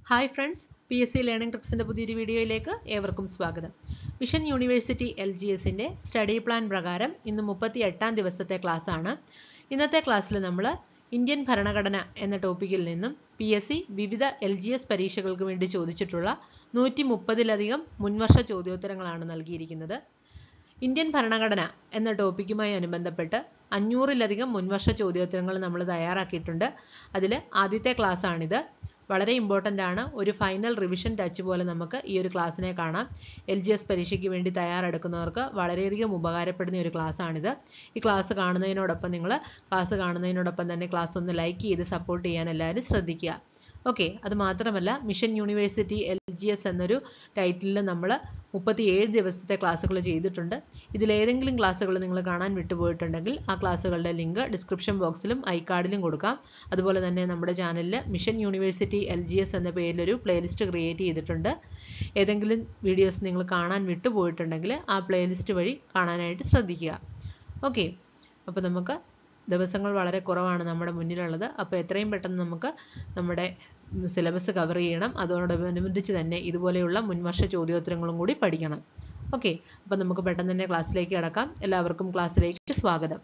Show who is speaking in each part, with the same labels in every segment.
Speaker 1: hi friends P S C learning ട്രിക്സിൻ്റെ പുതിയൊരു വീഡിയോയിലേക്ക് ഏവർക്കും സ്വാഗതം മിഷൻ യൂണിവേഴ്സിറ്റി എൽ ജി എസിൻ്റെ സ്റ്റഡി പ്ലാൻ പ്രകാരം ഇന്ന് മുപ്പത്തി എട്ടാം ദിവസത്തെ ക്ലാസ്സാണ് ഇന്നത്തെ ക്ലാസ്സിൽ നമ്മൾ ഇന്ത്യൻ ഭരണഘടന എന്ന ടോപ്പിക്കിൽ നിന്നും പി എസ് സി വിവിധ എൽ ജി എസ് പരീക്ഷകൾക്ക് വേണ്ടി ചോദിച്ചിട്ടുള്ള നൂറ്റി മുപ്പതിലധികം മുൻവർഷ ചോദ്യോത്തരങ്ങളാണ് നൽകിയിരിക്കുന്നത് ഇന്ത്യൻ ഭരണഘടന എന്ന ടോപ്പിക്കുമായി അനുബന്ധപ്പെട്ട് അഞ്ഞൂറിലധികം മുൻവർഷ ചോദ്യോത്തരങ്ങൾ നമ്മൾ തയ്യാറാക്കിയിട്ടുണ്ട് അതിൽ ആദ്യത്തെ ക്ലാസ് ആണിത് വളരെ ഇമ്പോർട്ടൻ്റ് ആണ് ഒരു ഫൈനൽ റിവിഷൻ ടച്ച് പോലെ നമുക്ക് ഈ ഒരു ക്ലാസ്സിനെ കാണാം എൽ ജി എസ് പരീക്ഷയ്ക്ക് വേണ്ടി തയ്യാറെടുക്കുന്നവർക്ക് വളരെയധികം ഉപകാരപ്പെടുന്ന ഒരു ക്ലാസ് ആണിത് ഈ ക്ലാസ് കാണുന്നതിനോടൊപ്പം നിങ്ങൾ ക്ലാസ് കാണുന്നതിനോടൊപ്പം തന്നെ ക്ലാസ് ഒന്ന് ലൈക്ക് ചെയ്ത് സപ്പോർട്ട് ചെയ്യാൻ എല്ലാവരും ശ്രദ്ധിക്കുക ഓക്കെ അത് മാത്രമല്ല mission university L G S എന്നൊരു ടൈറ്റിലിൽ നമ്മൾ മുപ്പത്തിയേഴ് ദിവസത്തെ ക്ലാസ്സുകൾ ചെയ്തിട്ടുണ്ട് ഇതിലേതെങ്കിലും ക്ലാസ്സുകൾ നിങ്ങൾ കാണാൻ വിട്ടുപോയിട്ടുണ്ടെങ്കിൽ ആ ക്ലാസ്സുകളുടെ ലിങ്ക് ഡിസ്ക്രിപ്ഷൻ ബോക്സിലും ഐ കാർഡിലും കൊടുക്കാം അതുപോലെ തന്നെ നമ്മുടെ ചാനലിൽ mission university L G S എന്ന പേരിലൊരു പ്ലേലിസ്റ്റ് ക്രിയേറ്റ് ചെയ്തിട്ടുണ്ട് ഏതെങ്കിലും വീഡിയോസ് നിങ്ങൾ കാണാൻ വിട്ടുപോയിട്ടുണ്ടെങ്കിൽ ആ പ്ലേലിസ്റ്റ് വഴി കാണാനായിട്ട് ശ്രദ്ധിക്കുക ഓക്കെ അപ്പോൾ നമുക്ക് ദിവസങ്ങൾ വളരെ കുറവാണ് നമ്മുടെ മുന്നിലുള്ളത് അപ്പോൾ എത്രയും പെട്ടെന്ന് നമുക്ക് നമ്മുടെ സിലബസ് കവർ ചെയ്യണം അതോടനുബന്ധിച്ച് തന്നെ ഇതുപോലെയുള്ള മുൻവർഷ ചോദ്യോത്തരങ്ങളും കൂടി പഠിക്കണം ഓക്കെ അപ്പോൾ നമുക്ക് പെട്ടെന്ന് തന്നെ ക്ലാസ്സിലേക്ക് കടക്കാം എല്ലാവർക്കും ക്ലാസ്സിലേക്ക് സ്വാഗതം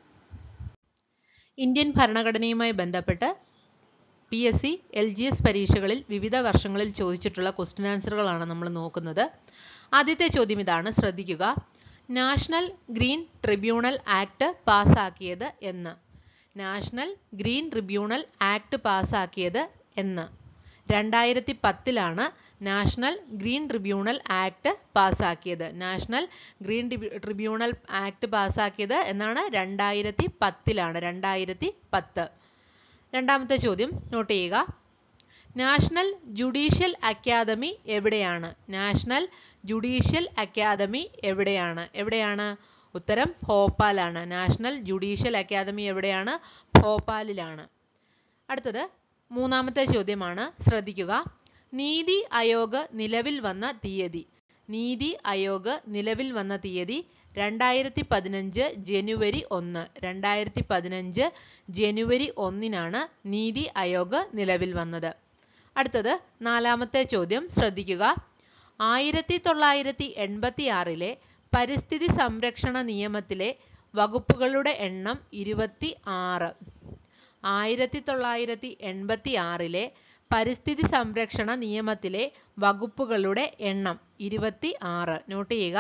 Speaker 1: ഇന്ത്യൻ ഭരണഘടനയുമായി ബന്ധപ്പെട്ട് P S C L G S പരീക്ഷകളിൽ വിവിധ വർഷങ്ങളിൽ ചോദിച്ചിട്ടുള്ള ക്വസ്റ്റ്യൻ ആൻസറുകളാണ് നമ്മൾ നോക്കുന്നത് ആദ്യത്തെ ചോദ്യം ഇതാണ് ശ്രദ്ധിക്കുക നാഷണൽ ഗ്രീൻ ട്രിബ്യൂണൽ ആക്ട് പാസ്സാക്കിയത് എന്ന് നാഷണൽ ഗ്രീൻ ട്രിബ്യൂണൽ ആക്ട് പാസ്സാക്കിയത് എന്ന് രണ്ടായിരത്തി പത്തിലാണ് നാഷണൽ ഗ്രീൻ ട്രിബ്യൂണൽ ആക്ട് പാസ്സാക്കിയത് നാഷണൽ ഗ്രീൻ ട്രിബ്യൂണൽ ആക്ട് പാസ്സാക്കിയത് എന്നാണ് രണ്ടായിരത്തി പത്തിലാണ് രണ്ടായിരത്തി പത്ത് രണ്ടാമത്തെ ചോദ്യം നോട്ട് ചെയ്യുക നാഷണൽ ജുഡീഷ്യൽ അക്കാദമി എവിടെയാണ് നാഷണൽ ജുഡീഷ്യൽ അക്കാദമി എവിടെയാണ് എവിടെയാണ് ഉത്തരം ഭോപ്പാലാണ് നാഷണൽ ജുഡീഷ്യൽ അക്കാദമി എവിടെയാണ് ഭോപ്പാലിലാണ് അടുത്തത് മൂന്നാമത്തെ ചോദ്യമാണ് ശ്രദ്ധിക്കുക നീതി ആയോഗ് നിലവിൽ വന്ന തീയതി നീതി ആയോഗ് നിലവിൽ വന്ന തീയതി രണ്ടായിരത്തി പതിനഞ്ച് ജനുവരി ഒന്ന് രണ്ടായിരത്തി പതിനഞ്ച് ജനുവരി ഒന്നിനാണ് നീതി ആയോഗ് നിലവിൽ വന്നത് അടുത്തത് നാലാമത്തെ ചോദ്യം ശ്രദ്ധിക്കുക ആയിരത്തി തൊള്ളായിരത്തി എൺപത്തി ആറിലെ പരിസ്ഥിതി സംരക്ഷണ നിയമത്തിലെ വകുപ്പുകളുടെ എണ്ണം ഇരുപത്തി ആറ് ആയിരത്തി തൊള്ളായിരത്തി എൺപത്തി ആറിലെ പരിസ്ഥിതി സംരക്ഷണ നിയമത്തിലെ വകുപ്പുകളുടെ എണ്ണം ഇരുപത്തി ആറ് നോട്ട് ചെയ്യുക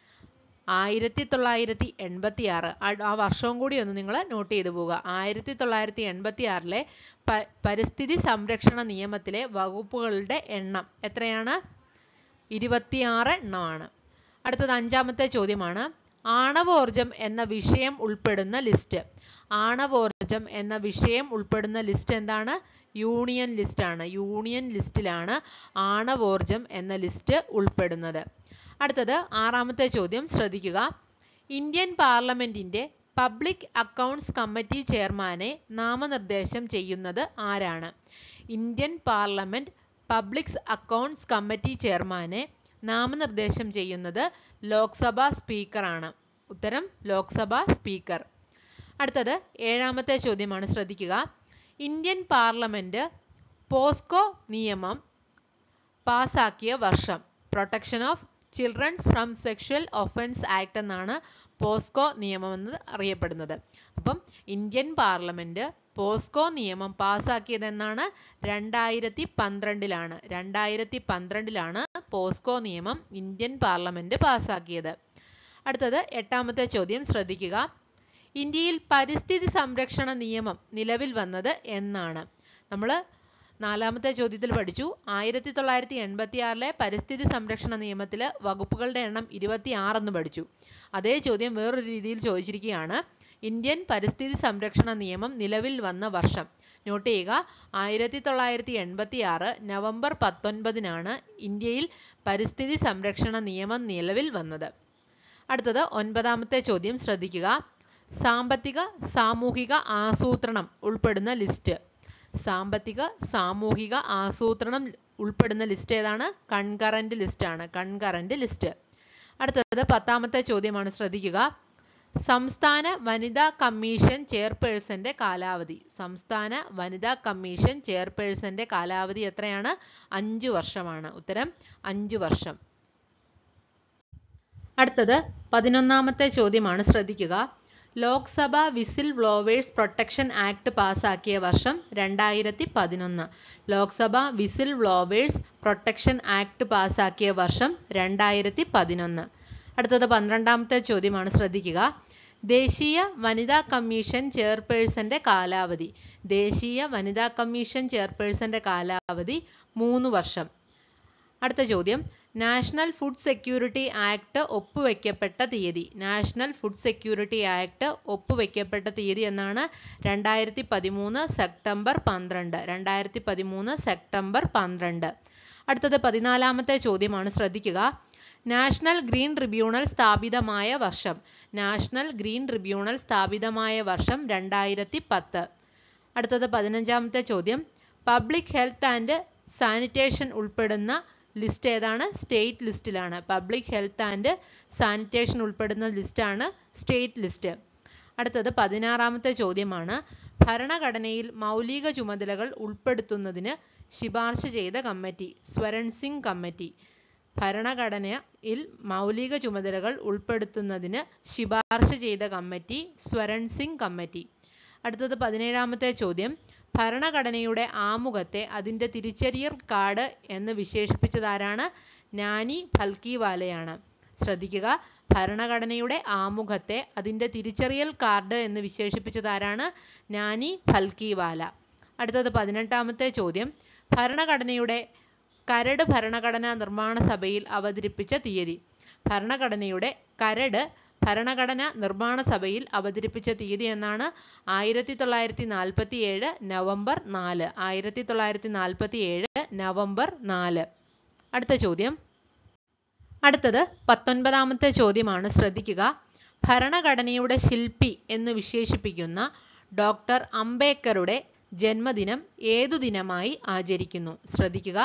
Speaker 1: ആയിരത്തി തൊള്ളായിരത്തി എൺപത്തി ആറ് ആ വർഷവും കൂടി ഒന്ന് നിങ്ങൾ നോട്ട് ചെയ്തു പോവുക ആയിരത്തി തൊള്ളായിരത്തി എൺപത്തി ആറിലെ പരിസ്ഥിതി സംരക്ഷണ നിയമത്തിലെ വകുപ്പുകളുടെ എണ്ണം എത്രയാണ് ഇരുപത്തിയാറ് എണ്ണമാണ് അടുത്തത് അഞ്ചാമത്തെ ചോദ്യമാണ് ആണവോർജം എന്ന വിഷയം ഉൾപ്പെടുന്ന ലിസ്റ്റ് ആണവോർജം എന്ന വിഷയം ഉൾപ്പെടുന്ന ലിസ്റ്റ് എന്താണ് യൂണിയൻ ലിസ്റ്റ് ആണ് യൂണിയൻ ലിസ്റ്റിലാണ് ആണവോർജം എന്ന ലിസ്റ്റ് ഉൾപ്പെടുന്നത് അടുത്തത് ആറാമത്തെ ചോദ്യം ശ്രദ്ധിക്കുക ഇന്ത്യൻ പാർലമെന്റിന്റെ പബ്ലിക് അക്കൗണ്ട്സ് കമ്മിറ്റി ചെയർമാനെ നാമനിർദ്ദേശം ചെയ്യുന്നത് ആരാണ് Indian parliament public accounts committee ചെയർമാനെ നാമനിർദ്ദേശം ചെയ്യുന്നത് ലോക്സഭാ സ്പീക്കറാണ് ഉത്തരം ലോക്സഭാ സ്പീക്കർ അടുത്തത് ഏഴാമത്തെ ചോദ്യമാണ് ശ്രദ്ധിക്കുക ഇന്ത്യൻ പാർലമെന്റ് പോസ്കോ നിയമം പാസാക്കിയ വർഷം protection of childrens from sexual offence act എന്നാണ് പോസ്കോ നിയമം എന്ന് അറിയപ്പെടുന്നത് അപ്പം ഇന്ത്യൻ പാർലമെന്റ് പോസ്കോ നിയമം പാസാക്കിയത് എന്നാണ് രണ്ടായിരത്തി പന്ത്രണ്ടിലാണ് രണ്ടായിരത്തി പന്ത്രണ്ടിലാണ് പോസ്കോ നിയമം ഇന്ത്യൻ പാർലമെന്റ് പാസാക്കിയത് അടുത്തത് എട്ടാമത്തെ ചോദ്യം ശ്രദ്ധിക്കുക ഇന്ത്യയിൽ പരിസ്ഥിതി സംരക്ഷണ നിയമം നിലവിൽ വന്നത് എന്നാണ് നമ്മൾ നാലാമത്തെ ചോദ്യത്തിൽ പഠിച്ചു ആയിരത്തി തൊള്ളായിരത്തി എൺപത്തി ആറിലെ പരിസ്ഥിതി സംരക്ഷണ നിയമത്തിൽ വകുപ്പുകളുടെ എണ്ണം ഇരുപത്തി ആറെന്ന് പഠിച്ചു അതേ ചോദ്യം വേറൊരു രീതിയിൽ ചോദിച്ചിരിക്കുകയാണ് ഇന്ത്യൻ പരിസ്ഥിതി സംരക്ഷണ നിയമം നിലവിൽ വന്ന വർഷം നോട്ട് ചെയ്യുക ആയിരത്തി തൊള്ളായിരത്തി എൺപത്തി ആറ് നവംബർ പത്തൊൻപതിനാണ് ഇന്ത്യയിൽ പരിസ്ഥിതി സംരക്ഷണ നിയമം നിലവിൽ വന്നത് അടുത്തത് ഒൻപതാമത്തെ ചോദ്യം ശ്രദ്ധിക്കുക സാമ്പത്തിക സാമൂഹിക ആസൂത്രണം ഉൾപ്പെടുന്ന ലിസ്റ്റ് സാമ്പത്തിക സാമൂഹിക ആസൂത്രണം ഉൾപ്പെടുന്ന ലിസ്റ്റ് ഏതാണ് കൺകറന്റ് ലിസ്റ്റ് ആണ് കൺകറന്റ് ലിസ്റ്റ് അടുത്തത് പത്താമത്തെ ചോദ്യമാണ് ശ്രദ്ധിക്കുക സംസ്ഥാന വനിതാ കമ്മീഷൻ ചെയർപേഴ്സന്റെ കാലാവധി സംസ്ഥാന വനിതാ കമ്മീഷൻ ചെയർപേഴ്സന്റെ കാലാവധി എത്രയാണ് അഞ്ചു വർഷമാണ് ഉത്തരം അഞ്ചു വർഷം അടുത്തത് പതിനൊന്നാമത്തെ ചോദ്യമാണ് ശ്രദ്ധിക്കുക Lok Sabha whistle blowers protection act പാസാക്കിയ വർഷം രണ്ടായിരത്തി പതിനൊന്ന് Lok Sabha whistle blowers protection act പാസാക്കിയ വർഷം രണ്ടായിരത്തി പതിനൊന്ന് അടുത്തത് പന്ത്രണ്ടാമത്തെ ചോദ്യമാണ് ശ്രദ്ധിക്കുക ദേശീയ വനിതാ കമ്മീഷൻ ചെയർപേഴ്സന്റെ കാലാവധി ദേശീയ വനിതാ കമ്മീഷൻ ചെയർപേഴ്സന്റെ കാലാവധി മൂന്ന് വർഷം അടുത്ത ചോദ്യം നാഷണൽ ഫുഡ് സെക്യൂരിറ്റി ആക്ട് ഒപ്പുവെക്കപ്പെട്ട തീയതി നാഷണൽ ഫുഡ് സെക്യൂരിറ്റി ആക്ട് ഒപ്പുവെക്കപ്പെട്ട തീയതി എന്നാണ് രണ്ടായിരത്തി പതിമൂന്ന് സെപ്റ്റംബർ പന്ത്രണ്ട് രണ്ടായിരത്തി പതിമൂന്ന് സെപ്റ്റംബർ പന്ത്രണ്ട് അടുത്തത് പതിനാലാമത്തെ ചോദ്യമാണ് ശ്രദ്ധിക്കുക നാഷണൽ ഗ്രീൻ ട്രിബ്യൂണൽ സ്ഥാപിതമായ വർഷം നാഷണൽ ഗ്രീൻ ട്രിബ്യൂണൽ സ്ഥാപിതമായ വർഷം രണ്ടായിരത്തി പത്ത് അടുത്തത് പതിനഞ്ചാമത്തെ ചോദ്യം പബ്ലിക് ഹെൽത്ത് ആൻഡ് സാനിറ്റേഷൻ ഉൾപ്പെടുന്ന ലിസ്റ്റ് ഏതാണ് സ്റ്റേറ്റ് ലിസ്റ്റിലാണ് പബ്ലിക് ഹെൽത്ത് ആൻഡ് സാനിറ്റേഷൻ ഉൾപ്പെടുന്ന ലിസ്റ്റാണ് സ്റ്റേറ്റ് ലിസ്റ്റ് അടുത്തത് പതിനാറാമത്തെ ചോദ്യമാണ് ഭരണഘടനയിൽ മൗലിക ചുമതലകൾ ഉൾപ്പെടുത്തുന്നതിന് ശുപാർശ ചെയ്ത കമ്മിറ്റി സ്വരൺ സിംഗ് കമ്മിറ്റി ഭരണഘടനയിൽ മൗലിക ചുമതലകൾ ഉൾപ്പെടുത്തുന്നതിന് ശുപാർശ ചെയ്ത കമ്മിറ്റി സ്വരൺ സിംഗ് കമ്മിറ്റി അടുത്തത് പതിനേഴാമത്തെ ചോദ്യം ഭരണഘടനയുടെ ആമുഖത്തെ അതിൻ്റെ തിരിച്ചറിയൽ കാർഡ് എന്ന് വിശേഷിപ്പിച്ചതാരാണ് നാനി ഫൽക്കിവാലയാണ് ശ്രദ്ധിക്കുക ഭരണഘടനയുടെ ആമുഖത്തെ അതിൻ്റെ തിരിച്ചറിയൽ കാർഡ് എന്ന് വിശേഷിപ്പിച്ചതാരാണ് നാനി ഫൽക്കിവാല അടുത്തത് പതിനെട്ടാമത്തെ ചോദ്യം ഭരണഘടനയുടെ കരട് ഭരണഘടനാ നിർമ്മാണ സഭയിൽ അവതരിപ്പിച്ച തീയതി ഭരണഘടനയുടെ കരട് ഭരണഘടന നിർമ്മാണ സഭയിൽ അവതരിപ്പിച്ച തീയതി എന്നാണ് ആയിരത്തി തൊള്ളായിരത്തി നാൽപ്പത്തി ഏഴ് നവംബർ നാല് ആയിരത്തി തൊള്ളായിരത്തി നാൽപ്പത്തി ഏഴ് നവംബർ നാല് അടുത്ത ചോദ്യം അടുത്തത് പത്തൊൻപതാമത്തെ ചോദ്യമാണ് ശ്രദ്ധിക്കുക ഭരണഘടനയുടെ ശില്പി എന്ന് വിശേഷിപ്പിക്കുന്ന ഡോക്ടർ അംബേദ്കറുടെ ജന്മദിനം ഏതു ദിനമായി ആചരിക്കുന്നു ശ്രദ്ധിക്കുക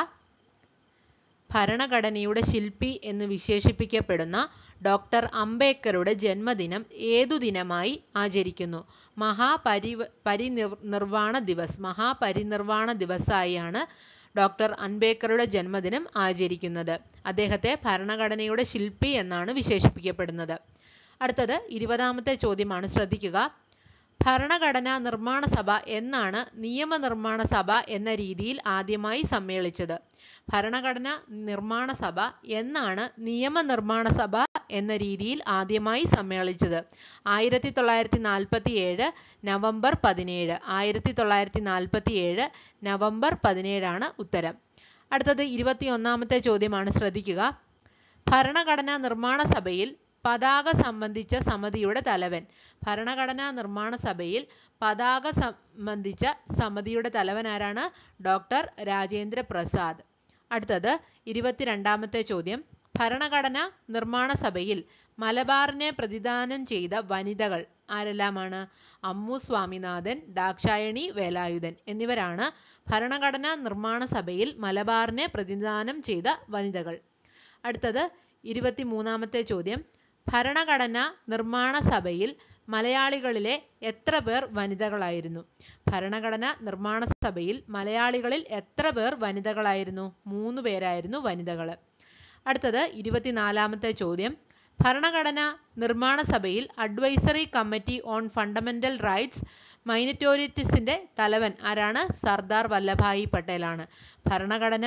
Speaker 1: ഭരണഘടനയുടെ ശില്പി എന്ന് വിശേഷിപ്പിക്കപ്പെടുന്ന ഡോക്ടർ അംബേദ്കറുടെ ജന്മദിനം ഏതു ദിനമായി ആചരിക്കുന്നു മഹാപരി പരിനിർവാണ ദിവസ് മഹാപരിനിർവാണ ദിവസമായാണ് ഡോക്ടർ അംബേദ്കറുടെ ജന്മദിനം ആചരിക്കുന്നത് അദ്ദേഹത്തെ ഭരണഘടനയുടെ ശില്പി എന്നാണ് വിശേഷിപ്പിക്കപ്പെടുന്നത് അടുത്തത് ഇരുപതാമത്തെ ചോദ്യമാണ് ശ്രദ്ധിക്കുക ഭരണഘടനാ നിർമ്മാണ സഭ എന്നാണ് നിയമനിർമ്മാണ സഭ എന്ന രീതിയിൽ ആദ്യമായി സമ്മേളിച്ചത് ഭരണഘടന നിർമ്മാണ സഭ എന്നാണ് നിയമനിർമ്മാണ സഭ എന്ന രീതിയിൽ ആദ്യമായി സമ്മേളിച്ചത് ആയിരത്തി തൊള്ളായിരത്തി നാൽപ്പത്തി ഏഴ് നവംബർ പതിനേഴ് ആയിരത്തി തൊള്ളായിരത്തി നാൽപ്പത്തി ഏഴ് നവംബർ പതിനേഴാണ് ഉത്തരം അടുത്തത് ഇരുപത്തി ഒന്നാമത്തെ ചോദ്യമാണ് ശ്രദ്ധിക്കുക ഭരണഘടനാ നിർമ്മാണ സഭയിൽ പതാക സംബന്ധിച്ച സമിതിയുടെ തലവൻ ഭരണഘടനാ നിർമ്മാണ സഭയിൽ പതാക സംബന്ധിച്ച സമിതിയുടെ തലവൻ ആരാണ് ഡോക്ടർ രാജേന്ദ്ര പ്രസാദ് അടുത്തത് ഇരുപത്തിരണ്ടാമത്തെ ചോദ്യം ഭരണഘടന നിർമ്മാണ സഭയിൽ മലബാറിനെ പ്രതിദാനം ചെയ്ത വനിതകൾ ആരെല്ലാമാണ് അമ്മു സ്വാമിനാഥൻ ദാക്ഷായണി വേലായുധൻ എന്നിവരാണ് ഭരണഘടനാ നിർമ്മാണ സഭയിൽ മലബാറിനെ പ്രതിദാനം ചെയ്ത വനിതകൾ അടുത്തത് ഇരുപത്തിമൂന്നാമത്തെ ചോദ്യം ഭരണഘടന നിർമ്മാണ സഭയിൽ മലയാളികളിലെ എത്ര പേർ വനിതകളായിരുന്നു ഭരണഘടന നിർമ്മാണ സഭയിൽ മലയാളികളിൽ എത്ര പേർ വനിതകളായിരുന്നു മൂന്ന് പേരായിരുന്നു വനിതകൾ അടുത്തത് ഇരുപത്തിനാലാമത്തെ ചോദ്യം ഭരണഘടന നിർമ്മാണ സഭയിൽ advisory committee on fundamental rights മൈനറ്റോറിറ്റീസിന്റെ തലവൻ ആരാണ് സർദാർ വല്ലഭായി പട്ടേലാണ് ഭരണഘടന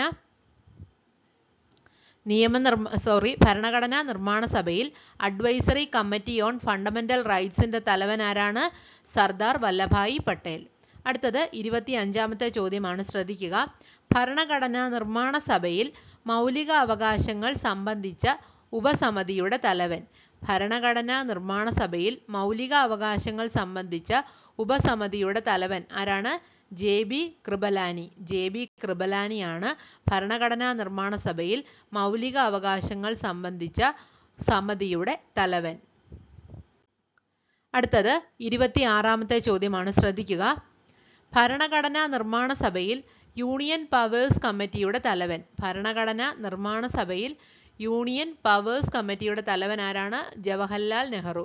Speaker 1: നിയമനിർമ്മ സോറി ഭരണഘടനാ നിർമ്മാണ സഭയിൽ അഡ്വൈസറി കമ്മിറ്റി ഓൺ ഫണ്ടമെന്റൽ റൈറ്റ്സിന്റെ തലവൻ ആരാണ് സർദാർ വല്ലഭായി പട്ടേൽ അടുത്തത് ഇരുപത്തി അഞ്ചാമത്തെ ചോദ്യമാണ് ശ്രദ്ധിക്കുക ഭരണഘടനാ നിർമ്മാണ സഭയിൽ മൗലിക അവകാശങ്ങൾ സംബന്ധിച്ച ഉപസമിതിയുടെ തലവൻ ഭരണഘടനാ നിർമ്മാണ സഭയിൽ മൗലിക അവകാശങ്ങൾ സംബന്ധിച്ച ഉപസമിതിയുടെ തലവൻ ആരാണ് J B Kripalani J B കൃപലാനിയാണ് ഭരണഘടനാ നിർമ്മാണ സഭയിൽ മൗലിക അവകാശങ്ങൾ സംബന്ധിച്ച സമിതിയുടെ തലവൻ അടുത്തത് ഇരുപത്തി ആറാമത്തെ ചോദ്യമാണ് ശ്രദ്ധിക്കുക ഭരണഘടനാ നിർമ്മാണ സഭയിൽ യൂണിയൻ പവേഴ്സ് കമ്മിറ്റിയുടെ തലവൻ ഭരണഘടനാ നിർമ്മാണ സഭയിൽ യൂണിയൻ പവേഴ്സ് കമ്മിറ്റിയുടെ തലവൻ ആരാണ് ജവഹർലാൽ നെഹ്റു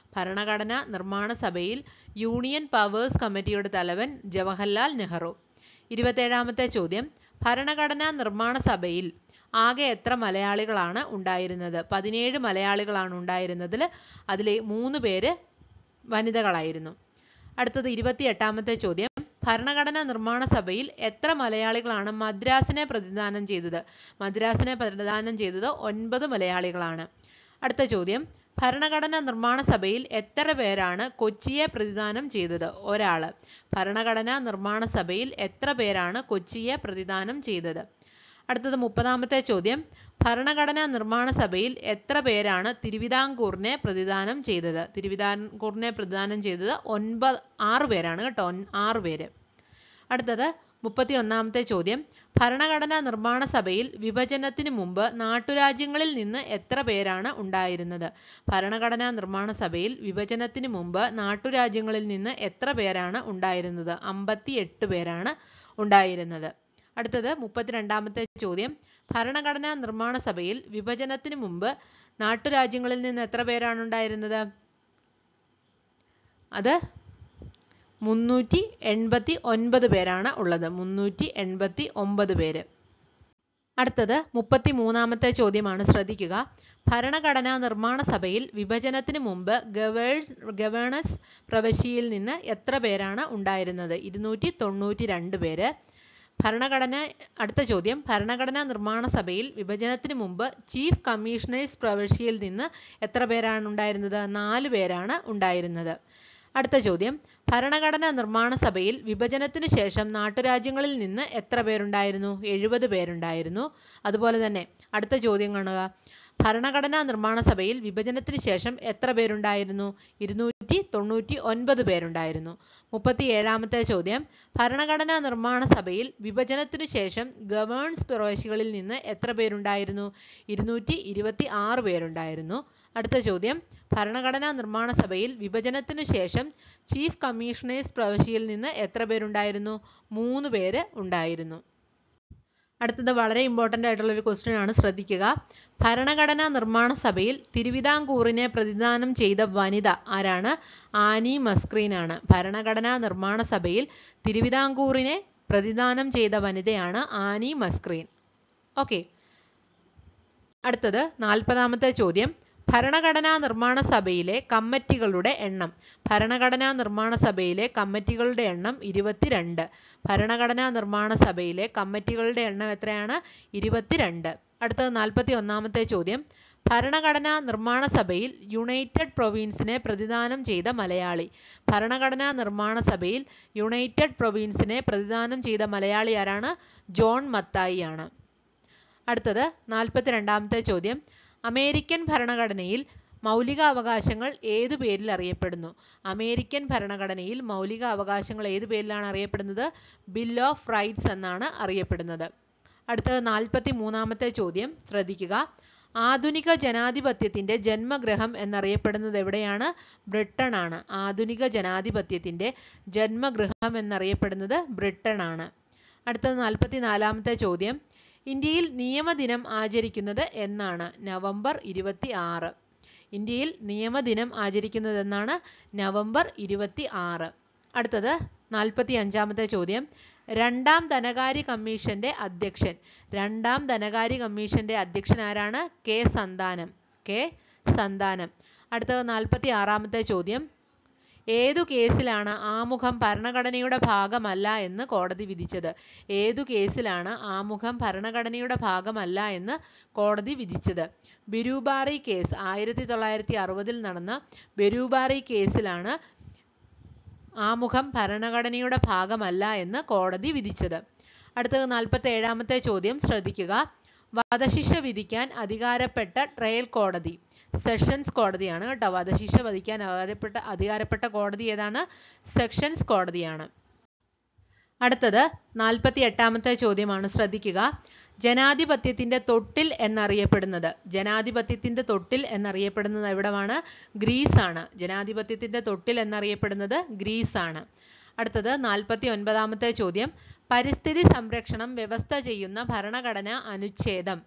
Speaker 1: ഭരണഘടനാ നിർമ്മാണ സഭയിൽ യൂണിയൻ പവേഴ്സ് കമ്മിറ്റിയുടെ തലവൻ ജവഹർലാൽ നെഹ്റു ഇരുപത്തേഴാമത്തെ ചോദ്യം ഭരണഘടനാ നിർമ്മാണ സഭയിൽ ആകെ എത്ര മലയാളികളാണ് ഉണ്ടായിരുന്നത് പതിനേഴ് മലയാളികളാണ് ഉണ്ടായിരുന്നതിൽ അതിൽ മൂന്ന് പേര് വനിതകളായിരുന്നു അടുത്തത് ഇരുപത്തി എട്ടാമത്തെ ചോദ്യം ഭരണഘടനാ നിർമ്മാണ സഭയിൽ എത്ര മലയാളികളാണ് മദ്രാസിനെ പ്രതിദാനം ചെയ്തത് മദ്രാസിനെ പ്രതിദാനം ചെയ്തത് ഒൻപത് മലയാളികളാണ് അടുത്ത ചോദ്യം ഭരണഘടനാ നിർമ്മാണ സഭയിൽ എത്ര പേരാണ് കൊച്ചിയെ പ്രതിദാനം ചെയ്തത് ഒരാള് ഭരണഘടനാ നിർമ്മാണ സഭയിൽ എത്ര പേരാണ് കൊച്ചിയെ പ്രതിദാനം ചെയ്തത് അടുത്തത് മുപ്പതാമത്തെ ചോദ്യം ഭരണഘടനാ നിർമ്മാണ സഭയിൽ എത്ര പേരാണ് തിരുവിതാംകൂറിനെ പ്രതിദാനം ചെയ്തത് തിരുവിതാംകൂറിനെ പ്രതിദാനം ചെയ്തത് ഒൻപത് ആറ് പേരാണ് കേട്ടോ ഒൻ- ആറ് പേര് അടുത്തത് മുപ്പത്തി ഒന്നാമത്തെ ചോദ്യം ഭരണഘടനാ നിർമ്മാണ സഭയിൽ വിഭജനത്തിന് മുമ്പ് നാട്ടുരാജ്യങ്ങളിൽ നിന്ന് എത്ര പേരാണ് ഉണ്ടായിരുന്നത് ഭരണഘടനാ നിർമ്മാണ സഭയിൽ വിഭജനത്തിന് മുമ്പ് നാട്ടുരാജ്യങ്ങളിൽ നിന്ന് എത്ര പേരാണ് ഉണ്ടായിരുന്നത് അമ്പത്തി എട്ട് പേരാണ് ഉണ്ടായിരുന്നത് അടുത്തത് മുപ്പത്തിരണ്ടാമത്തെ ചോദ്യം ഭരണഘടനാ നിർമ്മാണ സഭയിൽ വിഭജനത്തിന് മുമ്പ് നാട്ടുരാജ്യങ്ങളിൽ നിന്ന് എത്ര പേരാണ് ഉണ്ടായിരുന്നത് അത് മുന്നൂറ്റി എൺപത്തി ഒൻപത് പേരാണ് ഉള്ളത് മുന്നൂറ്റി എൺപത്തി ഒമ്പത് പേര് അടുത്തത് മുപ്പത്തി മൂന്നാമത്തെ ചോദ്യമാണ് ശ്രദ്ധിക്കുക ഭരണഘടനാ നിർമ്മാണ സഭയിൽ വിഭജനത്തിന് മുമ്പ് ഗവേഴ്സ് ഗവേണൻസ് പ്രവശ്യയിൽ നിന്ന് എത്ര പേരാണ് ഉണ്ടായിരുന്നത് ഇരുന്നൂറ്റി തൊണ്ണൂറ്റി രണ്ട് പേര് ഭരണഘടന അടുത്ത ചോദ്യം ഭരണഘടനാ നിർമ്മാണ സഭയിൽ വിഭജനത്തിന് മുമ്പ് ചീഫ് കമ്മീഷണേഴ്സ് പ്രവശ്യയിൽ നിന്ന് എത്ര പേരാണ് ഉണ്ടായിരുന്നത് നാല് പേരാണ് ഉണ്ടായിരുന്നത് അടുത്ത ചോദ്യം ഭരണഘടനാ നിർമ്മാണ സഭയിൽ വിഭജനത്തിന് ശേഷം നാട്ടുരാജ്യങ്ങളിൽ നിന്ന് എത്ര പേരുണ്ടായിരുന്നു എഴുപത് പേരുണ്ടായിരുന്നു അതുപോലെ തന്നെ അടുത്ത ചോദ്യം കാണുക ഭരണഘടനാ നിർമ്മാണ സഭയിൽ വിഭജനത്തിന് ശേഷം എത്ര പേരുണ്ടായിരുന്നു ഇരുന്നൂറ്റി തൊണ്ണൂറ്റി ഒൻപത് പേരുണ്ടായിരുന്നു മുപ്പത്തി ഏഴാമത്തെ ചോദ്യം ഭരണഘടനാ നിർമ്മാണ സഭയിൽ വിഭജനത്തിനു ശേഷം ഗവേൺസ് പ്രവേശികളിൽ നിന്ന് എത്ര പേരുണ്ടായിരുന്നു ഇരുന്നൂറ്റി ഇരുപത്തി ആറ് പേരുണ്ടായിരുന്നു അടുത്ത ചോദ്യം ഭരണഘടനാ നിർമ്മാണ സഭയിൽ വിഭജനത്തിനു ശേഷം ചീഫ് കമ്മീഷണേഴ്സ് പ്രവിശ്യയിൽ നിന്ന് എത്ര പേരുണ്ടായിരുന്നു മൂന്ന് പേര് ഉണ്ടായിരുന്നു അടുത്തത് വളരെ ഇമ്പോർട്ടൻ്റ് ആയിട്ടുള്ള ഒരു ക്വസ്റ്റ്യൻ ആണ് ശ്രദ്ധിക്കുക ഭരണഘടനാ നിർമ്മാണ സഭയിൽ തിരുവിതാംകൂറിനെ പ്രതിദാനം ചെയ്ത വനിത ആരാണ് ആനി മസ്ക്രീൻ ആണ് ഭരണഘടനാ നിർമ്മാണ സഭയിൽ തിരുവിതാംകൂറിനെ പ്രതിദാനം ചെയ്ത വനിതയാണ് ആനി മസ്ക്രീൻ ഓക്കെ അടുത്തത് നാൽപ്പതാമത്തെ ചോദ്യം ഭരണഘടനാ നിർമ്മാണ സഭയിലെ കമ്മിറ്റികളുടെ എണ്ണം ഭരണഘടനാ നിർമ്മാണ സഭയിലെ കമ്മിറ്റികളുടെ എണ്ണം ഇരുപത്തിരണ്ട് ഭരണഘടനാ നിർമ്മാണ സഭയിലെ കമ്മിറ്റികളുടെ എണ്ണം എത്രയാണ് ഇരുപത്തിരണ്ട് അടുത്തത് നാൽപ്പത്തി ഒന്നാമത്തെ ചോദ്യം ഭരണഘടനാ നിർമ്മാണ സഭയിൽ യുണൈറ്റഡ് പ്രൊവിൻസിനെ പ്രതിദാനം ചെയ്ത മലയാളി ഭരണഘടനാ നിർമ്മാണ സഭയിൽ യുണൈറ്റഡ് പ്രൊവിൻസിനെ പ്രതിദാനം ചെയ്ത മലയാളി ആരാണ് ജോൺ മത്തായി ആണ് അടുത്തത് നാൽപ്പത്തി രണ്ടാമത്തെ ചോദ്യം അമേരിക്കൻ ഭരണഘടനയിൽ മൗലിക അവകാശങ്ങൾ ഏതു പേരിൽ അറിയപ്പെടുന്നു അമേരിക്കൻ ഭരണഘടനയിൽ മൗലിക അവകാശങ്ങൾ ഏതു പേരിലാണ് അറിയപ്പെടുന്നത് ബിൽ ഓഫ് റൈറ്റ്സ് എന്നാണ് അറിയപ്പെടുന്നത് അടുത്തത് നാൽപ്പത്തി മൂന്നാമത്തെ ചോദ്യം ശ്രദ്ധിക്കുക ആധുനിക ജനാധിപത്യത്തിന്റെ ജന്മഗൃഹം എന്നറിയപ്പെടുന്നത് എവിടെയാണ് ബ്രിട്ടൻ ആണ് ആധുനിക ജനാധിപത്യത്തിന്റെ ജന്മഗൃഹം എന്നറിയപ്പെടുന്നത് ബ്രിട്ടൻ ആണ് അടുത്തത് നാൽപ്പത്തി നാലാമത്തെ ചോദ്യം ഇന്ത്യയിൽ നിയമദിനം ആചരിക്കുന്നത് എന്നാണ് നവംബർ ഇരുപത്തി ആറ് ഇന്ത്യയിൽ നിയമദിനം ആചരിക്കുന്നത് എന്നാണ് നവംബർ ഇരുപത്തി ആറ് അടുത്തത് നാൽപ്പത്തി അഞ്ചാമത്തെ ചോദ്യം രണ്ടാം ധനകാര്യ കമ്മീഷന്റെ അധ്യക്ഷൻ രണ്ടാം ധനകാര്യ കമ്മീഷന്റെ അധ്യക്ഷൻ ആരാണ് കെ സന്താനം കെ സന്താനം അടുത്തത് നാൽപ്പത്തി ആറാമത്തെ ചോദ്യം ഏതു കേസിലാണ് ആമുഖം ഭരണഘടനയുടെ ഭാഗമല്ല എന്ന് കോടതി വിധിച്ചത് ഏതു കേസിലാണ് ആമുഖം ഭരണഘടനയുടെ ഭാഗമല്ല എന്ന് കോടതി വിധിച്ചത് ബിരൂബാറി കേസ് ആയിരത്തി തൊള്ളായിരത്തി അറുപതിൽ നടന്ന ബെരൂബാറി കേസിലാണ് ആമുഖം ഭരണഘടനയുടെ ഭാഗമല്ല എന്ന് കോടതി വിധിച്ചത് അടുത്തത് നാൽപ്പത്തി ഏഴാമത്തെ ചോദ്യം ശ്രദ്ധിക്കുക വധശിക്ഷ വിധിക്കാൻ അധികാരപ്പെട്ട ട്രയൽ കോടതി സെഷൻസ് കോടതിയാണ് കേട്ടോ വധശിക്ഷ വിധിക്കാൻ അധികാരപ്പെട്ട അധികാരപ്പെട്ട കോടതി ഏതാണ് സെഷൻസ് കോടതിയാണ് അടുത്തത് നാൽപ്പത്തി എട്ടാമത്തെ ചോദ്യമാണ് ശ്രദ്ധിക്കുക ജനാധിപത്യത്തിന്റെ തൊട്ടിൽ എന്നറിയപ്പെടുന്നത് ജനാധിപത്യത്തിന്റെ തൊട്ടിൽ എന്നറിയപ്പെടുന്നത് എവിടമാണ് ഗ്രീസ് ആണ് ജനാധിപത്യത്തിന്റെ തൊട്ടിൽ എന്നറിയപ്പെടുന്നത് ഗ്രീസ് ആണ് അടുത്തത് നാൽപ്പത്തി ഒൻപതാമത്തെ ചോദ്യം പരിസ്ഥിതി സംരക്ഷണം വ്യവസ്ഥ ചെയ്യുന്ന ഭരണഘടന അനുച്ഛേദം